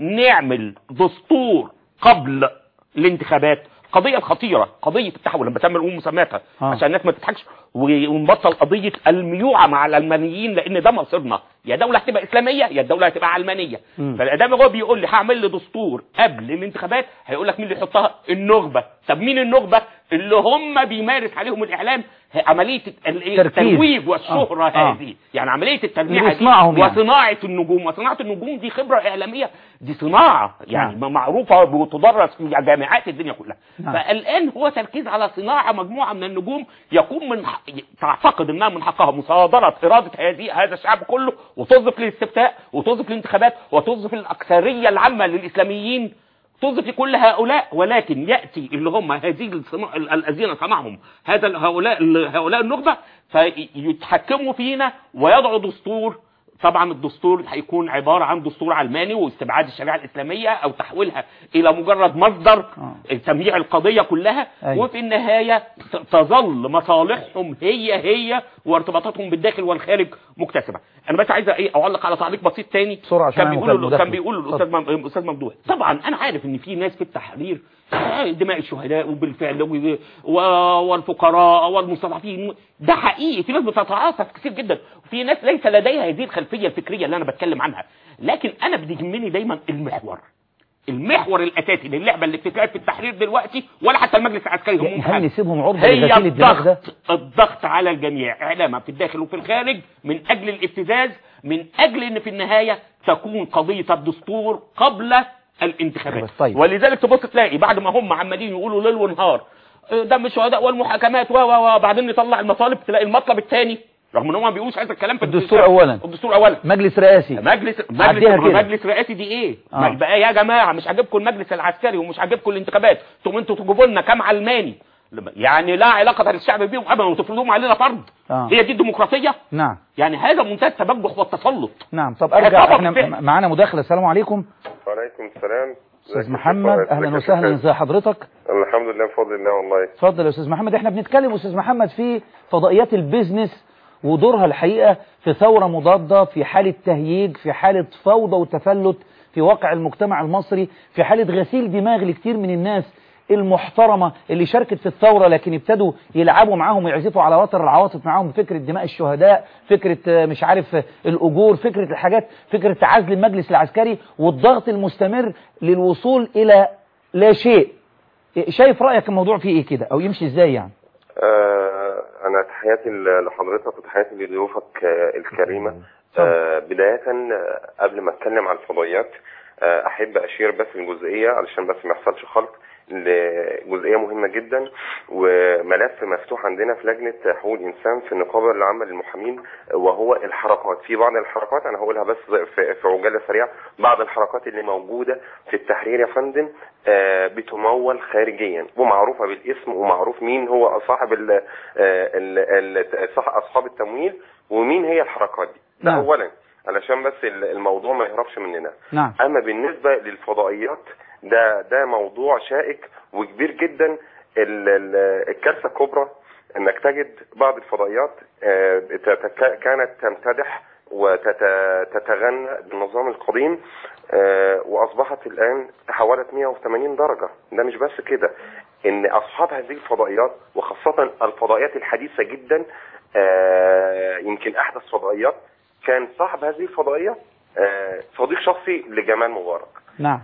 نعمل دستور قبل الانتخابات قضية خطيرة قضية التحول لما بسمي الأمم مسماتها آه. عشان الناس ما تضحكش و- ونبطل قضية الميوعة مع العلمانيين لأن ده مصيرنا يا دولة هتبقى إسلامية يا الدولة هتبقى علمانية مم. فالإعلام هو بيقول لي هعمل لي دستور قبل الانتخابات هيقول لك مين اللي يحطها النخبة طب مين النخبة اللي هم بيمارس عليهم الإعلام هي عملية ال- إيه؟ تركيز. الترويج والشهرة آه. آه. هذه يعني عملية التلميع اللي دي بيصنعهم يعني. وصناعة النجوم وصناعة النجوم دي خبرة إعلامية دي صناعة يعني نعم. معروفة وتدرس في جامعات الدنيا كلها نعم. فالآن هو تركيز على صناعة مجموعة من النجوم يكون من حق- تعتقد انها من حقها مصادرة إرادة هذه هذا الشعب كله وتوظف للاستفتاء وتوظف للانتخابات وتوظف الأكثرية العامة للإسلاميين توظف لكل هؤلاء ولكن يأتي اللي هم هذه الصناع ال- الذين صنعهم هذا ال- هؤلاء ال- هؤلاء النخبة فيتحكموا فينا ويضعوا دستور طبعا الدستور هيكون عبارة عن دستور علماني واستبعاد الشريعة الإسلامية أو تحويلها إلى مجرد مصدر آه. تمييع القضية كلها أيوة. وفي النهاية ت- تظل مصالحهم هي هي وارتباطاتهم بالداخل والخارج مكتسبة أنا بس عايز إيه أعلق على تعليق بسيط تاني بسرعة عشان كان أنا بيقولوا مداخلة. كان بيقولوا الأستاذ مم- الأستاذ ممدوح طبعا أنا عارف إن في ناس في التحرير آه، دماء الشهداء وبالفعل و- و- والفقراء والمستضعفين ده حقيقي في ناس بتتعاطف كتير جدا وفي ناس ليس لديها هذه الخلفية الفكرية اللي أنا بتكلم عنها لكن أنا بيهمني دايما المحور المحور الاساسي للعبه اللي بتتلعب في التحرير دلوقتي ولا حتى المجلس العسكري هم هل حاجة. نسيبهم عرضة هي لغسيل الدماغ ده الضغط الضغط على الجميع اعلاما في الداخل وفي الخارج من اجل الابتزاز من اجل ان في النهايه تكون قضيه الدستور قبل الانتخابات طيب. ولذلك تبص تلاقي بعد ما هم عمالين يقولوا ليل ونهار آه، دم الشهداء والمحاكمات و و و بعدين نطلع المطالب تلاقي المطلب الثاني رغم ان هم ما بيقولوش هذا الكلام في الدستور أولا. الدستور اولا مجلس رئاسي مجلس عديها مجلس كده. مجلس رئاسي دي ايه؟ آه. ما بقى يا جماعه مش عاجبكم المجلس العسكري ومش عاجبكم الانتخابات ثم انتوا تجيبوا لنا كام علماني يعني لا علاقه للشعب بيهم ابدا وتفرضوهم علينا فرض آه. هي دي الديمقراطيه نعم يعني هذا منتهى التبجح والتسلط نعم طب ارجع طبعا احنا فعلا. م- معانا مداخله السلام عليكم وعليكم السلام استاذ محمد اهلا وسهلا ازي حضرتك الحمد لله بفضل الله والله اتفضل يا استاذ محمد احنا بنتكلم استاذ محمد في فضائيات البيزنس ودورها الحقيقه في ثوره مضاده في حاله تهييج في حاله فوضى وتفلت في واقع المجتمع المصري في حاله غسيل دماغ لكتير من الناس المحترمة اللي شاركت في الثورة لكن ابتدوا يلعبوا معاهم ويعزفوا على وتر العواطف معاهم فكرة دماء الشهداء فكرة آه، مش عارف آه، الأجور فكرة الحاجات فكرة عزل المجلس العسكري والضغط المستمر للوصول إلى لا شيء شايف رأيك الموضوع فيه ايه كده او يمشي ازاي يعني آه انا تحياتي ل- لحضرتك وتحياتي لضيوفك آه الكريمه آه بدايه آه، قبل ما اتكلم عن الفضائيات آه احب اشير بس الجزئيه علشان بس ما يحصلش خلط لجزئيه مهمه جدا وملف مفتوح عندنا في لجنه حقوق الانسان في النقابه العامه للمحامين وهو الحركات في بعض الحركات انا هقولها بس في في عجاله سريعه بعض الحركات اللي موجوده في التحرير يا فندم آه، بتمول خارجيا ومعروفه بالاسم ومعروف مين هو صاحب ال ال ال صح اصحاب التمويل ومين هي الحركات دي ده نعم. اولا علشان بس ال- الموضوع ما يهربش مننا نعم اما بالنسبه للفضائيات ده ده موضوع شائك وكبير جدا ال- ال- الكارثه الكبرى انك تجد بعض الفضائيات آه، تتك- كانت تمتدح وتتغنى بالنظام القديم آه، واصبحت الان تحولت 180 درجه ده مش بس كده ان اصحاب هذه الفضائيات وخاصه الفضائيات الحديثه جدا آه، يمكن احدث فضائيات كان صاحب هذه الفضائيه آه، صديق شخصي لجمال مبارك نعم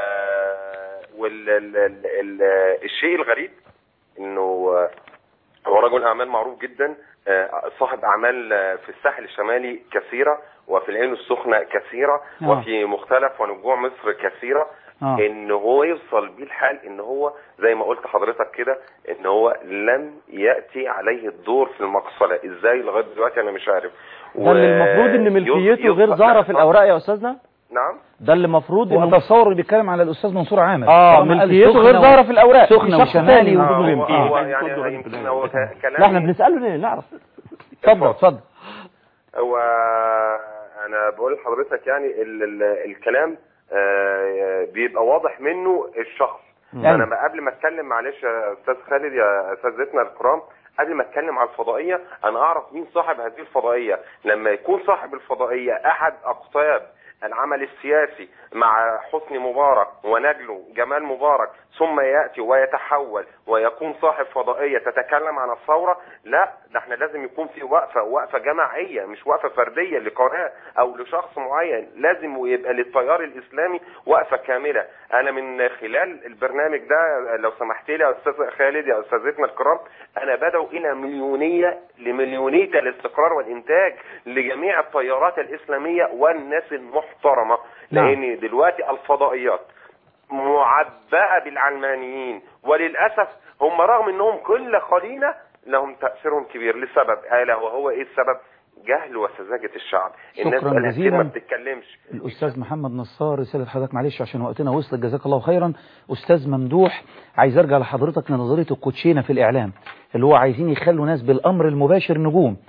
والشيء الغريب انه آه، هو رجل اعمال معروف جدا آه، صاحب اعمال آه، في الساحل الشمالي كثيره وفي العين السخنه كثيره آه. وفي مختلف ونجوع مصر كثيره آه. ان هو يوصل بيه الحال ان هو زي ما قلت حضرتك كده ان هو لم ياتي عليه الدور في المقصله ازاي لغايه دلوقتي انا مش عارف ده اللي المفروض ان ملكيته غير ظاهره في الاوراق يا استاذنا نعم ده اللي المفروض انه واتصور اللي بيتكلم على الاستاذ منصور عامر اه طالما قال ملكيته غير سخنة ظاهره و- في الاوراق في سخنة شخص وشمالي تاني و- وجوده هو بيمكن. هو يعني يمكن هو ك- لا كلامي احنا بنساله ليه نعرف اتفضل اتفضل هو انا بقول لحضرتك يعني ال ال الكلام آه، بيبقى واضح منه الشخص يعني. انا ما- قبل ما اتكلم معلش يا استاذ خالد يا اساتذتنا الكرام قبل ما اتكلم على الفضائيه انا اعرف مين صاحب هذه الفضائيه لما يكون صاحب الفضائيه احد اقطاب العمل السياسي مع حسني مبارك ونجله جمال مبارك ثم ياتي ويتحول ويكون صاحب فضائيه تتكلم عن الثوره لا ده احنا لازم يكون في وقفه وقفه جماعيه مش وقفه فرديه لقناه او لشخص معين لازم يبقى للتيار الاسلامي وقفه كامله انا من خلال البرنامج ده لو سمحت لي يا استاذ خالد يا استاذتنا الكرام انا بدعو الى مليونيه لمليونيه الاستقرار والانتاج لجميع التيارات الاسلاميه والناس المحترمه نعم. لان دلوقتي الفضائيات معبأة بالعلمانيين وللأسف هم رغم انهم كل قليلة لهم تأثير كبير لسبب ألا وهو ايه السبب جهل وسذاجة الشعب الناس شكراً بقالها كتير ما جزيلاً. بتتكلمش الأستاذ محمد نصار رسالة حضرتك معلش عشان وقتنا وصلت جزاك الله خيرا أستاذ ممدوح عايز أرجع لحضرتك لنظرية الكوتشينة في الإعلام اللي هو عايزين يخلوا ناس بالأمر المباشر نجوم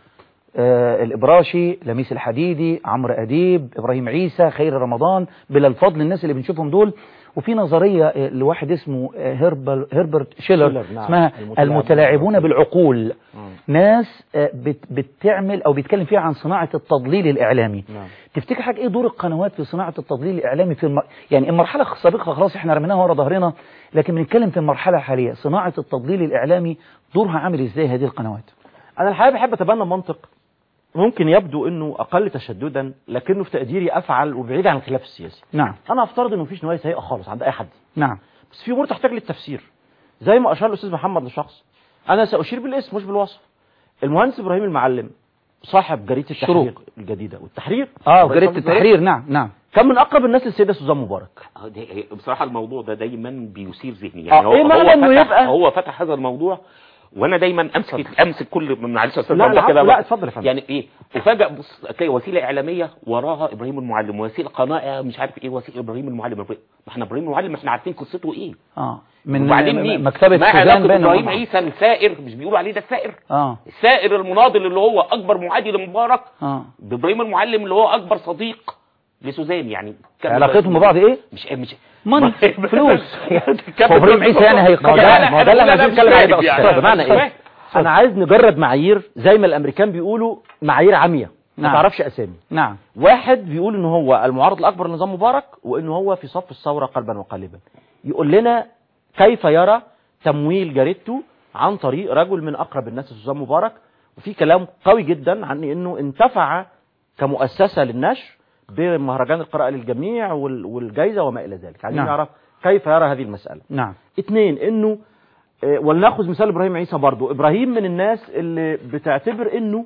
آه الإبراشي لميس الحديدي عمرو أديب إبراهيم عيسى خير رمضان بلا الفضل الناس اللي بنشوفهم دول وفي نظرية آه، لواحد اسمه آه، هربل هربرت شيلر شيلر، نعم. اسمها المتلاعبون المتلاعبون بالعقول مم. ناس آه، بت- بتعمل أو بيتكلم فيها عن صناعة التضليل الإعلامي نعم. تفتكر حاجة ايه دور القنوات في صناعة التضليل الإعلامي في الم... يعني المرحلة السابقة خلاص احنا رميناها ورا ظهرنا لكن بنتكلم في المرحلة الحالية صناعة التضليل الإعلامي دورها عامل ازاي هذه القنوات انا الحقيقه بحب اتبنى منطق ممكن يبدو انه اقل تشددا لكنه في تقديري افعل وبعيد عن الخلاف السياسي نعم انا افترض انه مفيش نوايا سيئه خالص عند اي حد نعم بس في امور تحتاج للتفسير زي ما اشار الاستاذ محمد لشخص انا ساشير بالاسم مش بالوصف المهندس ابراهيم المعلم صاحب جريده التحرير شروق. الجديده والتحرير اه ورئيس جريدة مجلس التحرير نعم نعم كان من اقرب الناس للسيده سوزان مبارك آه، ده- بصراحة الموضوع ده دايما بيثير ذهني آه، يعني هو إيه معنى هو إنه فتح يبقى- هو فتح هذا الموضوع وانا دايما امسك امسك كل معلش يا استاذ لا، محمد لا، كده لا، بقى. اتفضل يا فندم. يعني ايه افاجئ بص تلاقي وسيله اعلاميه وراها ابراهيم المعلم وسيله قناه مش عارف ايه وسيله ابراهيم المعلم ما احنا ابراهيم المعلم احنا عارفين قصته ايه اه من وبعدين م- مين مكتبة ما سوزان علاقه بين ابراهيم عيسى الثائر مش بيقولوا عليه ده الثائر اه الثائر المناضل اللي هو اكبر معادي لمبارك اه بابراهيم المعلم اللي هو اكبر صديق لسوزان يعني كان- علاقتهم ببعض ايه مش مش ماني فلوس كان- هو ابراهيم عيسى يعني ما هيقطع ده ما ده اللي لا، احنا لا، عايزين مش نتكلم عليه فاهم بقى يعني. أستاذ. بمعنى مش ايه فاهم. انا عايز نجرد معايير زي ما الامريكان بيقولوا معايير عمياء ما نعم. تعرفش اسامي نعم واحد بيقول ان هو المعارض الاكبر لنظام مبارك وان هو في صف الثوره قلبا وقالبا يقول لنا كيف يرى تمويل جريدته عن طريق رجل من اقرب الناس لسوزان مبارك وفي كلام قوي جدا عن انه انتفع كمؤسسه للنشر بمهرجان القراءه للجميع وال- والجائزه وما الى ذلك عايزين نعم. نعرف كيف يرى هذه المساله نعم اتنين انه آه، ولناخذ مثال ابراهيم عيسى برضو ابراهيم من الناس اللي بتعتبر انه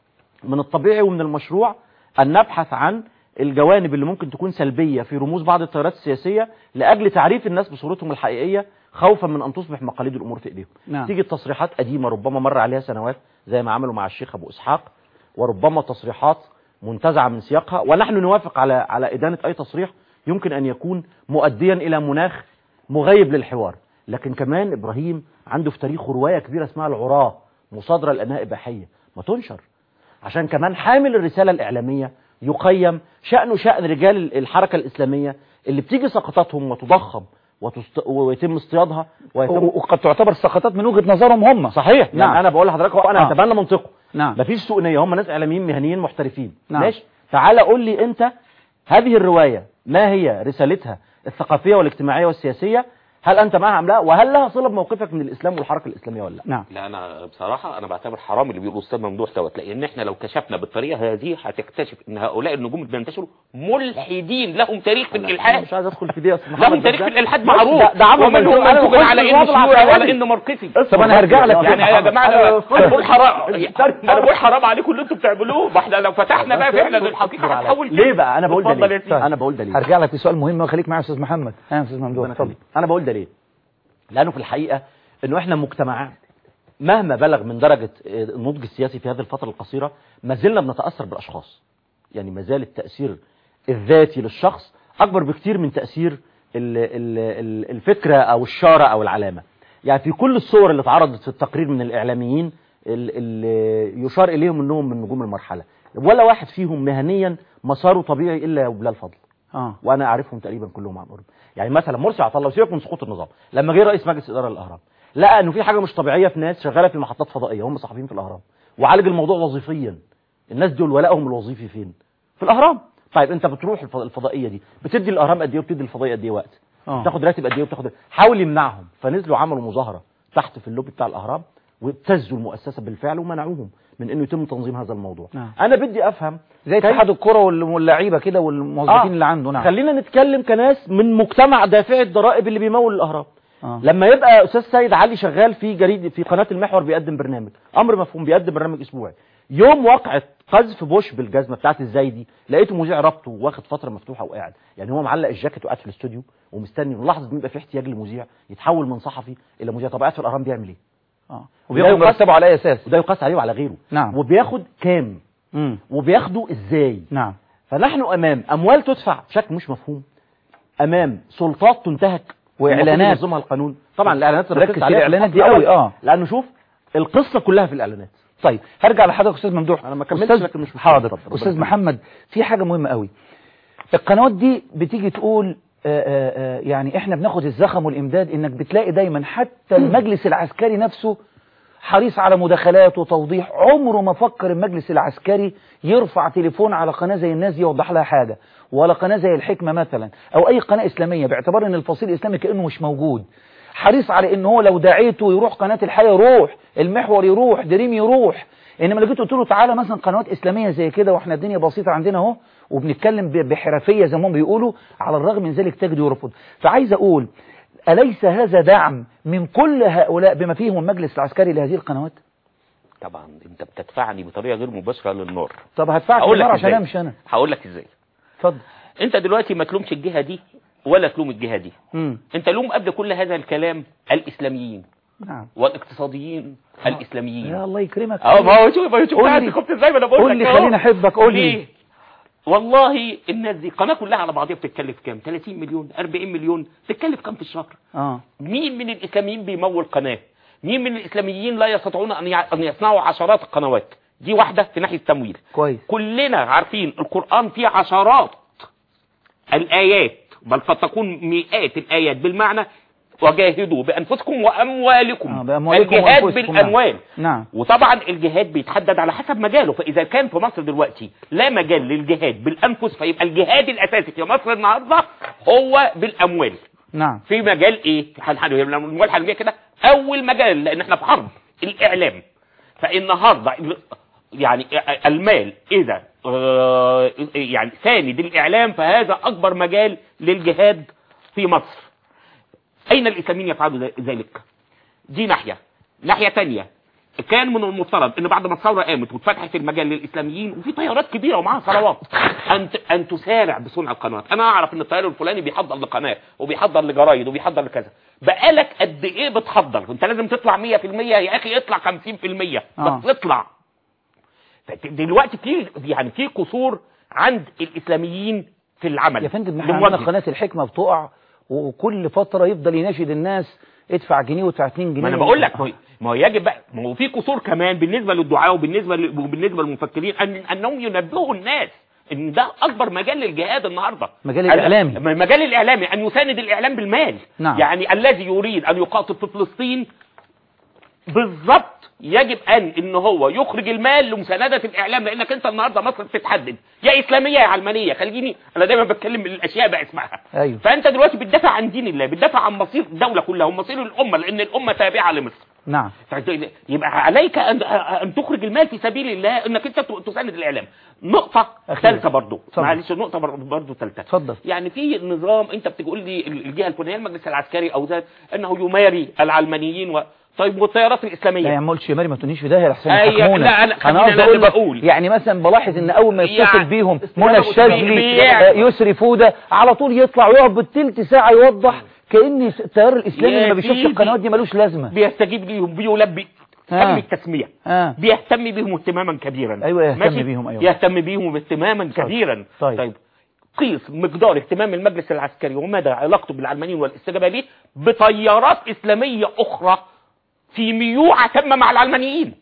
من الطبيعي ومن المشروع ان نبحث عن الجوانب اللي ممكن تكون سلبية في رموز بعض التيارات السياسية لأجل تعريف الناس بصورتهم الحقيقية خوفا من أن تصبح مقاليد الأمور في إيديهم نعم. تيجي التصريحات قديمة ربما مر عليها سنوات زي ما عملوا مع الشيخ أبو إسحاق وربما تصريحات منتزعة من سياقها ونحن نوافق على على إدانة أي تصريح يمكن أن يكون مؤديا إلى مناخ مغيب للحوار لكن كمان إبراهيم عنده في تاريخه رواية كبيرة اسمها العراة مصادرة لأنها إباحية ما تنشر عشان كمان حامل الرسالة الإعلامية يقيم شأنه شأن رجال الحركة الإسلامية اللي بتيجي سقطاتهم وتضخم وتست... ويتم اصطيادها ويتم و- وقد تعتبر سقطات من وجهة نظرهم هم صحيح نعم. يعني انا بقول لحضرتك هو انا آه. اتبنى منطقه نعم مفيش سوء نيه هم ناس اعلاميين مهنيين محترفين نعم. ماشي تعالى قول لي انت هذه الروايه ما هي رسالتها الثقافيه والاجتماعيه والسياسيه هل انت معها ام لا وهل لها صله بموقفك من الاسلام والحركه الاسلاميه ولا لا نعم لا انا بصراحه انا بعتبر حرام اللي بيقولوا استاذ ممدوح دوت لان احنا لو كشفنا بالطريقه هذه هتكتشف ان هؤلاء النجوم اللي بينتشروا ملحدين لهم تاريخ في أنا الالحاد مش عايز ادخل في دي اصل لهم محمد تاريخ في بجد. الالحاد بص، معروف ده- ده عمل ومنهم مجهول. أنا منسوب بخش على في انه الوضع شيوعي العادي. وعلى انه ماركسي طب أنا هرجع لك يعني يا يا جماعه أنا انا بخش- أنا بقول حرام انا بقول حرام عليكم اللي انتم بتعملوه ما احنا لو فتحنا بقى فعلا الحقيقه هتحول كده. ليه بقى انا بقول ده اتفضل يا ليه سيدي. انا بقول ده ليه هرجع لك في سؤال مهم وخليك معايا يا استاذ محمد ها يا استاذ ممدوح ربنا اتفضل يخليك. انا بقول ده ليه لانه في الحقيقه انه احنا مجتمع مهما بلغ من درجه آه، النضج السياسي في هذه الفتره القصيره ما زلنا بنتاثر بالاشخاص يعني ما زال التاثير الذاتي للشخص اكبر بكتير من تاثير ال- ال- ال- الفكره او الشاره او العلامه يعني في كل الصور اللي اتعرضت في التقرير من الاعلاميين اللي يشار اليهم انهم من نجوم المرحله ولا واحد فيهم مهنيا مساره طبيعي الا بلال فضل اه وانا اعرفهم تقريبا كلهم عن قرب يعني مثلا مرسي عطا الله سيبك من سقوط النظام لما جه رئيس مجلس اداره الاهرام لقى انه في حاجه مش طبيعيه في ناس شغاله في محطات فضائيه هم صحفيين في الاهرام وعالج الموضوع وظيفيا الناس دول ولائهم الوظيفي فين في الاهرام طيب انت بتروح الفض- الفضائيه دي بتدي الاهرام قد ايه وبتدي الفضائيه قد ايه وقت اه بتاخد راتب قد ايه وبتاخد حاول يمنعهم فنزلوا عملوا مظاهره تحت في اللوبي بتاع الاهرام وابتزوا المؤسسه بالفعل ومنعوهم من انه يتم تنظيم هذا الموضوع نعم. انا بدي افهم زي كيف- اتحاد الكرة وال- واللعيبة كده والموظفين آه. اللي عنده نعم خلينا نتكلم كناس من مجتمع دافعي الضرائب اللي بيمول الاهرام آه. لما يبقى استاذ سيد علي شغال في جريد في قناه المحور بيقدم برنامج امر مفهوم بيقدم برنامج اسبوعي يوم وقعه قذف بوش بالجزمه بتاعت ازاي دي لقيته مذيع ربطه واخد فتره مفتوحه وقاعد يعني هو معلق الجاكيت وقاعد في الاستوديو ومستني ولحظه ما يبقى في احتياج لمذيع يتحول من صحفي الى مذيع طب قاعد في الاهرام بيعمل ايه اه وده وبياخد يقاس- مرتبه على اي اساس وده يقاس عليه وعلى غيره نعم. وبياخد كام امم وبياخده ازاي نعم فنحن امام اموال تدفع بشكل مش مفهوم امام سلطات تنتهك وإعلانات. المفروض ينظمها القانون طبعا الاعلانات ركز ركزت في عليها الإعلانات الفصل دي قوي، الأول، آه. لانه شوف القصه كلها في الاعلانات طيب هرجع لحضرتك استاذ ممدوح أنا ما كملتش أستاذ لكن مش مشكلة. حاضر اتفضل. استاذ ربنا محمد في حاجه مهمه قوي القنوات دي بتيجي تقول آه، آه، آه، يعني احنا بناخد الزخم والامداد انك بتلاقي دايما حتى المجلس العسكري نفسه حريص على مداخلات وتوضيح عمره ما فكر المجلس العسكري يرفع تليفون على قناة زي الناس دي يوضح لها حاجة ولا قناة زي الحكمة مثلا او اي قناة اسلامية باعتبار ان الفصيل الاسلامي كأنه مش موجود حريص على ان هو لو دعيته يروح قناة الحياة يروح المحور يروح دريم يروح انما لو جيت قلت له تعالى مثلا قنوات اسلاميه زي كده واحنا الدنيا بسيطه عندنا اهو وبنتكلم ب- بحرفيه زي ما هم بيقولوا على الرغم من ذلك تجد يرفض فعايز اقول اليس هذا دعم من كل هؤلاء بما فيهم المجلس العسكري لهذه القنوات طبعا انت بتدفعني بطريقه غير مباشره للنار طب هدفعك هقول لك النار عشان ازاي امشي انا هقول لك ازاي اتفضل انت دلوقتي ما تلومش الجهه دي ولا تلوم الجهه دي امم انت لوم قبل كل هذا الكلام الاسلاميين نعم والاقتصاديين الاسلاميين يا الله يكرمك اه ما هو شوف ما هو شوف قول قاعد لي- كنت ازاي ما انا بقول قول لك لي اهو. خليني احبك قول لي ليه والله الناس دي القناه كلها على بعضها بتتكلف كام 30 مليون 40 مليون تتكلف كام في الشهر اه مين من الاسلاميين بيمول قناه مين من الاسلاميين لا يستطيعون ان يع- ان يصنعوا عشرات القنوات دي واحده في ناحيه التمويل كويس كلنا عارفين القرآن فيه عشرات الآيات بل قد تكون مئات الآيات بالمعنى وجاهدوا بأنفسكم وأموالكم آه، بأموالكم الجهاد وأنفسكم، بالأموال نعم وطبعا الجهاد بيتحدد على حسب مجاله فإذا كان في مصر دلوقتي لا مجال للجهاد بالأنفس فيبقى الجهاد الأساسي في مصر النهاردة هو بالأموال نعم في مجال ايه هن- هن- الاموال هنجي كده اول مجال لان احنا في حرب الاعلام فالنهارده ال- يعني المال اذا آه، يعني ساند الاعلام فهذا اكبر مجال للجهاد في مصر اين الاسلاميين يفعلوا ذ- ذلك دي ناحيه ناحيه تانية كان من المفترض ان بعد ما الثوره قامت واتفتحت المجال للاسلاميين وفي طيارات كبيره ومعاها ثروات ان ت- ان تسارع بصنع القنوات انا اعرف ان الطيار الفلاني بيحضر لقناه وبيحضر لجرايد وبيحضر لكذا بقالك قد ايه بتحضر انت لازم تطلع 100% يا اخي اطلع 50% آه. بس اطلع فت- دلوقتي في يعني في قصور عند الاسلاميين في العمل يا فندم احنا لموجه. عندنا قناه الحكمه بتقع وكل فتره يفضل يناشد الناس ادفع جنيه وادفع 2 جنيه ما انا بقول لك ما هو- ما هو يجب بقى ما هو في قصور كمان بالنسبه للدعاء وبالنسبه ل- وبالنسبه للمفكرين ان انهم ينبهوا الناس ان ده اكبر مجال للجهاد النهارده مجال الإعلامي. م- مجال الاعلامي ان يساند الاعلام بالمال نعم. يعني الذي يريد ان يقاتل في فلسطين بالظبط يجب ان ان هو يخرج المال لمسانده الاعلام لانك انت النهارده مصر بتتحدد يا اسلاميه يا علمانيه خليني انا دايما بتكلم الاشياء باسمائها ايوه فانت دلوقتي بتدافع عن دين الله بتدافع عن مصير الدوله كلها ومصير الامه لان الامه تابعه لمصر نعم يبقى عليك ان ان تخرج المال في سبيل الله انك انت تساند الاعلام نقطه أخيرا. ثالثه برضو اتفضل. معلش نقطه برضو ثالثه اتفضل يعني في نظام انت بتقول لي الجهه الفلانيه المجلس العسكري او ذات انه يماري العلمانيين و... طيب والتيارات الاسلاميه لا يا ما قلتش يا مريم ما تقوليش في ده يا حسين أي- يحكمونا لا، أنا- خليني قصدي أنا اقول اللي لك بقول. يعني مثلا بلاحظ ان اول ما يتصل يعني بيهم استجابة منى بي- الشاذلي بيعمل. آه، يسري فوده على طول يطلع ويقعد بالتلت ساعه يوضح كان التيار الاسلامي يا اللي ما بيشوفش سيدي. القنوات دي ملوش لازمه بيستجيب ليهم بيلبي آه. تم التسميه اه بيهتم بيهم اهتماما كبيرا أيوة، يهتم ماشي؟ بيهم، أيوة. يهتم بيهم اهتماما كبيرا طيب. طيب قيس مقدار اهتمام المجلس العسكري ومدى علاقته بالعلمانيين والاستجابه ليه بتيارات اسلاميه اخرى في ميوعه تامه مع العلمانيين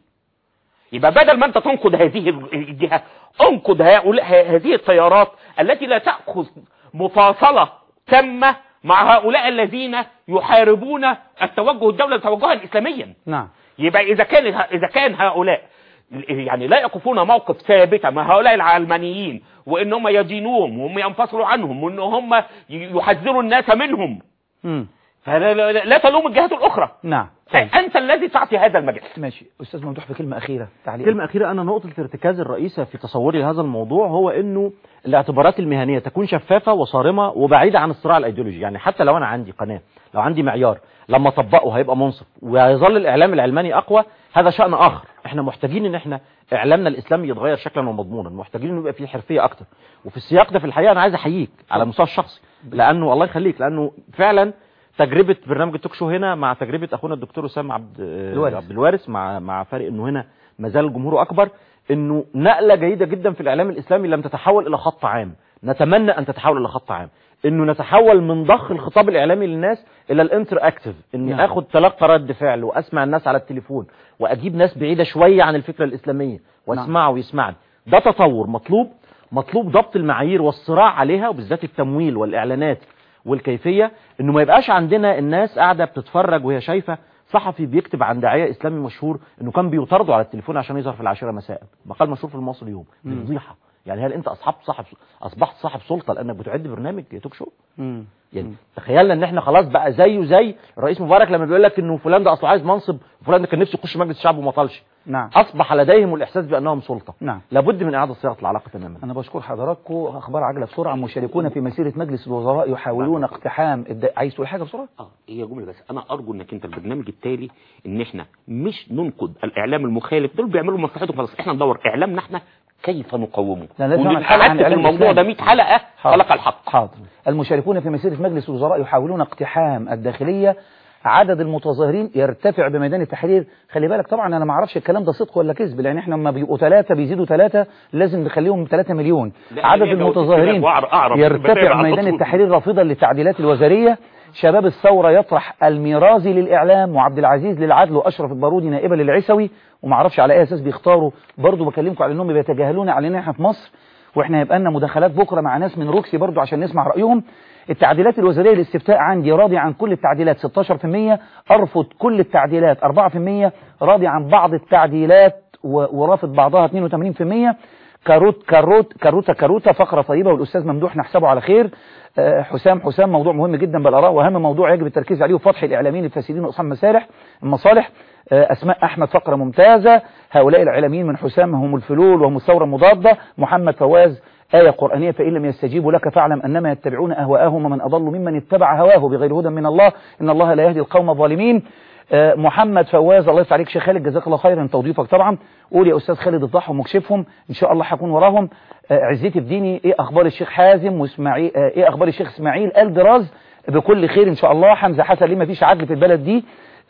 يبقى بدل ما انت تنقد هذه الجهه انقد هؤلاء هذه التيارات التي لا تاخذ مفاصله تامه مع هؤلاء الذين يحاربون التوجه الدوله توجها اسلاميا نعم يبقى اذا كان اذا كان هؤلاء يعني لا يقفون موقف ثابت مع هؤلاء العلمانيين وان هم يدينوهم وهم ينفصلوا عنهم وان هم يحذروا الناس منهم مم. فلا لا, لا تلوم الجهات الاخرى نعم طيب. انت الذي تعطي هذا المجال ماشي استاذ ممدوح في كلمه اخيره تعليق كلمة أخيرة أنا نقطة الارتكاز الرئيسة في تصوري لهذا الموضوع هو إنه الاعتبارات المهنية تكون شفافة وصارمة وبعيدة عن الصراع الأيديولوجي يعني حتى لو أنا عندي قناة لو عندي معيار لما أطبقه هيبقى منصف وهيظل الإعلام العلماني أقوى هذا شأن آخر إحنا محتاجين إن إحنا إعلامنا الإسلامي يتغير شكلا ومضمونا محتاجين إنه يبقى فيه حرفية أكتر وفي السياق ده في الحقيقة أنا عايز أحييك على المستوى الشخصي لأنه الله يخليك لأنه فعلا تجربة برنامج التوك شو هنا مع تجربة أخونا الدكتور وسام عبد الوارث. عبد الوارث مع مع فرق إنه هنا ما زال جمهوره أكبر إنه نقلة جيدة جدا في الإعلام الإسلامي لم تتحول إلى خط عام نتمنى أن تتحول إلى خط عام إنه نتحول من ضخ الخطاب الإعلامي للناس إلى الانتر أكتف إني نعم. آخد تلقى رد فعل وأسمع الناس على التليفون وأجيب ناس بعيدة شوية عن الفكرة الإسلامية وأسمعه ويسمعني ده تطور مطلوب مطلوب ضبط المعايير والصراع عليها وبالذات التمويل والإعلانات والكيفية انه ما يبقاش عندنا الناس قاعدة بتتفرج وهي شايفة صحفي بيكتب عن داعية اسلامي مشهور انه كان بيطرده على التليفون عشان يظهر في العاشرة مساء مقال مشهور في المصري اليوم دي مم. فضيحة يعني هل انت اصحاب صاحب اصبحت صاحب سلطة لانك بتعد برنامج توك شو مم. يعني تخيلنا ان احنا خلاص بقى زيه زي الرئيس مبارك لما بيقول لك انه فلان ده اصله عايز منصب وفلان ده كان نفسه يخش مجلس الشعب وما طالش نعم اصبح لديهم الاحساس بانهم سلطة نعم لابد من اعادة صياغة العلاقة تماما أنا بشكر حضراتكم أخبار عجلة بسرعة مشاركون في مسيرة مجلس الوزراء يحاولون اقتحام الد... عايز تقول حاجة بسرعة؟ اه هي جمله بس انا ارجو انك انت البرنامج التالي ان احنا مش ننقد الاعلام المخالف دول بيعملوا مصلحتهم خلاص احنا ندور اعلامنا احنا كيف نقومه لا، لازم نعمل حلقة عن ونتحدث في الإعلام الموضوع ده الإسلامي. 100 حلقه حاضر. حلقه الحق حاضر المشاركون في مسيرة مجلس الوزراء يحاولون اقتحام الداخلية عدد المتظاهرين يرتفع بميدان التحرير خلي بالك طبعا انا ما اعرفش الكلام ده صدق ولا كذب لان احنا لما بيبقوا ثلاثة بيزيدوا ثلاثة لازم نخليهم 3 مليون لا، عدد هي لو المتظاهرين تكتب وأعرف- أعرف يرتفع بتابع على ميدان طول. التحرير رافضا للتعديلات الوزارية شباب الثورة يطرح الميرازي للإعلام وعبد العزيز للعدل وأشرف البارودي نائبا للعسوي وما اعرفش على أي أساس بيختاروا برضو بكلمكم على أنهم بيتجاهلون علينا احنا في مصر واحنا هيبقى لنا مداخلات بكرة مع ناس من روكسي برضو عشان نسمع رأيهم التعديلات الوزارية للاستفتاء عندي راضي عن كل التعديلات 16% أرفض كل التعديلات 4% راضي عن بعض التعديلات و- ورافض بعضها 82% كاروت كاروت كاروتا كاروتا فقرة طيبة والأستاذ ممدوح نحسبه على خير آه، حسام حسام موضوع مهم جدا بالآراء وأهم موضوع يجب التركيز عليه وفتح الإعلاميين الفاسدين وأصحاب مسارح المصالح آه، أسماء أحمد فقرة ممتازة هؤلاء الإعلاميين من حسام هم الفلول وهم الثورة المضادة محمد فواز آية قرآنية فإن لم يستجيبوا لك فاعلم أنما يتبعون أهواءهم ومن أضل ممن اتبع هواه بغير هدى من الله إن الله لا يهدي القوم الظالمين آه، محمد فواز الله يفتح عليك شيخ خالد جزاك الله خيرا توظيفك طبعا قول يا أستاذ خالد افضحهم وكشفهم إن شاء الله هكون وراهم آه، عزتي في ديني إيه أخبار الشيخ حازم وإسماعيل آه، إيه أخبار الشيخ إسماعيل الدراز بكل خير إن شاء الله حمزة حسن ليه ما فيش عدل في البلد دي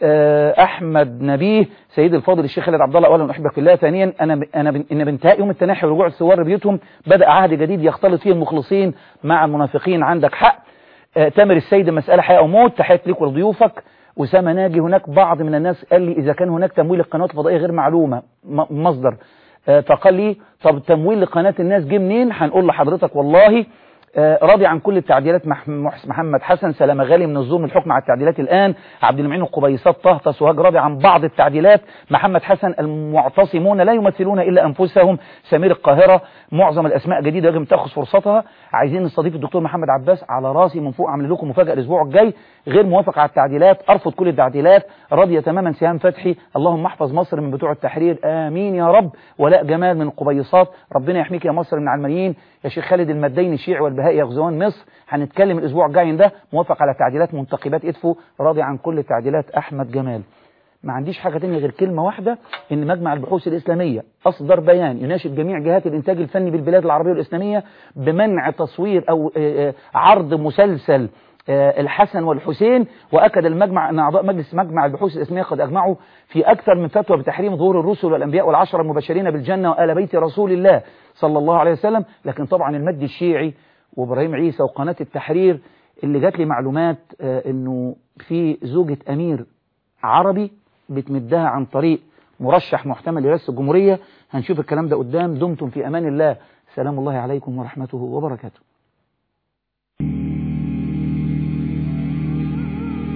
آه، احمد نبيه سيد الفاضل الشيخ خالد عبد الله اولا احبك في الله ثانيا انا انا بن- ان بانتهاء يوم التناحي ورجوع الثوار لبيوتهم بدا عهد جديد يختلط فيه المخلصين مع المنافقين عندك حق آه، تامر السيد مساله حياه او موت تحيات ليك ولضيوفك اسامه ناجي هناك بعض من الناس قال لي اذا كان هناك تمويل القنوات الفضائيه غير معلومه م- مصدر آه، فقال لي طب تمويل لقناة الناس جه منين هنقول لحضرتك والله آه، راضي عن كل التعديلات مح- محس- محمد حسن سلامة غالي من الظلم الحكم على التعديلات الآن عبد المعين القبيصات طهطة سوهاج راضي عن بعض التعديلات محمد حسن المعتصمون لا يمثلون إلا أنفسهم سمير القاهرة معظم الأسماء جديدة يجب تأخذ فرصتها عايزين نستضيف الدكتور محمد عباس على راسي من فوق عامل لكم مفاجأة الأسبوع الجاي غير موافق على التعديلات أرفض كل التعديلات راضية تماما سهام فتحي اللهم احفظ مصر من بتوع التحرير آمين يا رب ولاء جمال من القبيصات ربنا يحميك يا مصر من العلمانيين يا شيخ خالد المدين الشيعي والبهائي يغزوان مصر هنتكلم الأسبوع الجاي ده موافق على تعديلات منتخبات إدفو راضي عن كل التعديلات أحمد جمال ما عنديش حاجة تانية غير كلمة واحدة إن مجمع البحوث الإسلامية أصدر بيان يناشد جميع جهات الإنتاج الفني بالبلاد العربية والإسلامية بمنع تصوير أو آه، آه، عرض مسلسل آه، الحسن والحسين وأكد المجمع أن أعضاء مجلس مجمع البحوث الإسلامية قد أجمعوا في أكثر من فتوى بتحريم ظهور الرسل والأنبياء والعشرة المبشرين بالجنة وآل بيت رسول الله صلى الله عليه وسلم لكن طبعا المد الشيعي وإبراهيم عيسى وقناة التحرير اللي جات لي معلومات آه، إنه في زوجة أمير عربي بتمدها عن طريق مرشح محتمل لرئاسة الجمهورية هنشوف الكلام ده قدام دمتم في أمان الله سلام الله عليكم ورحمته وبركاته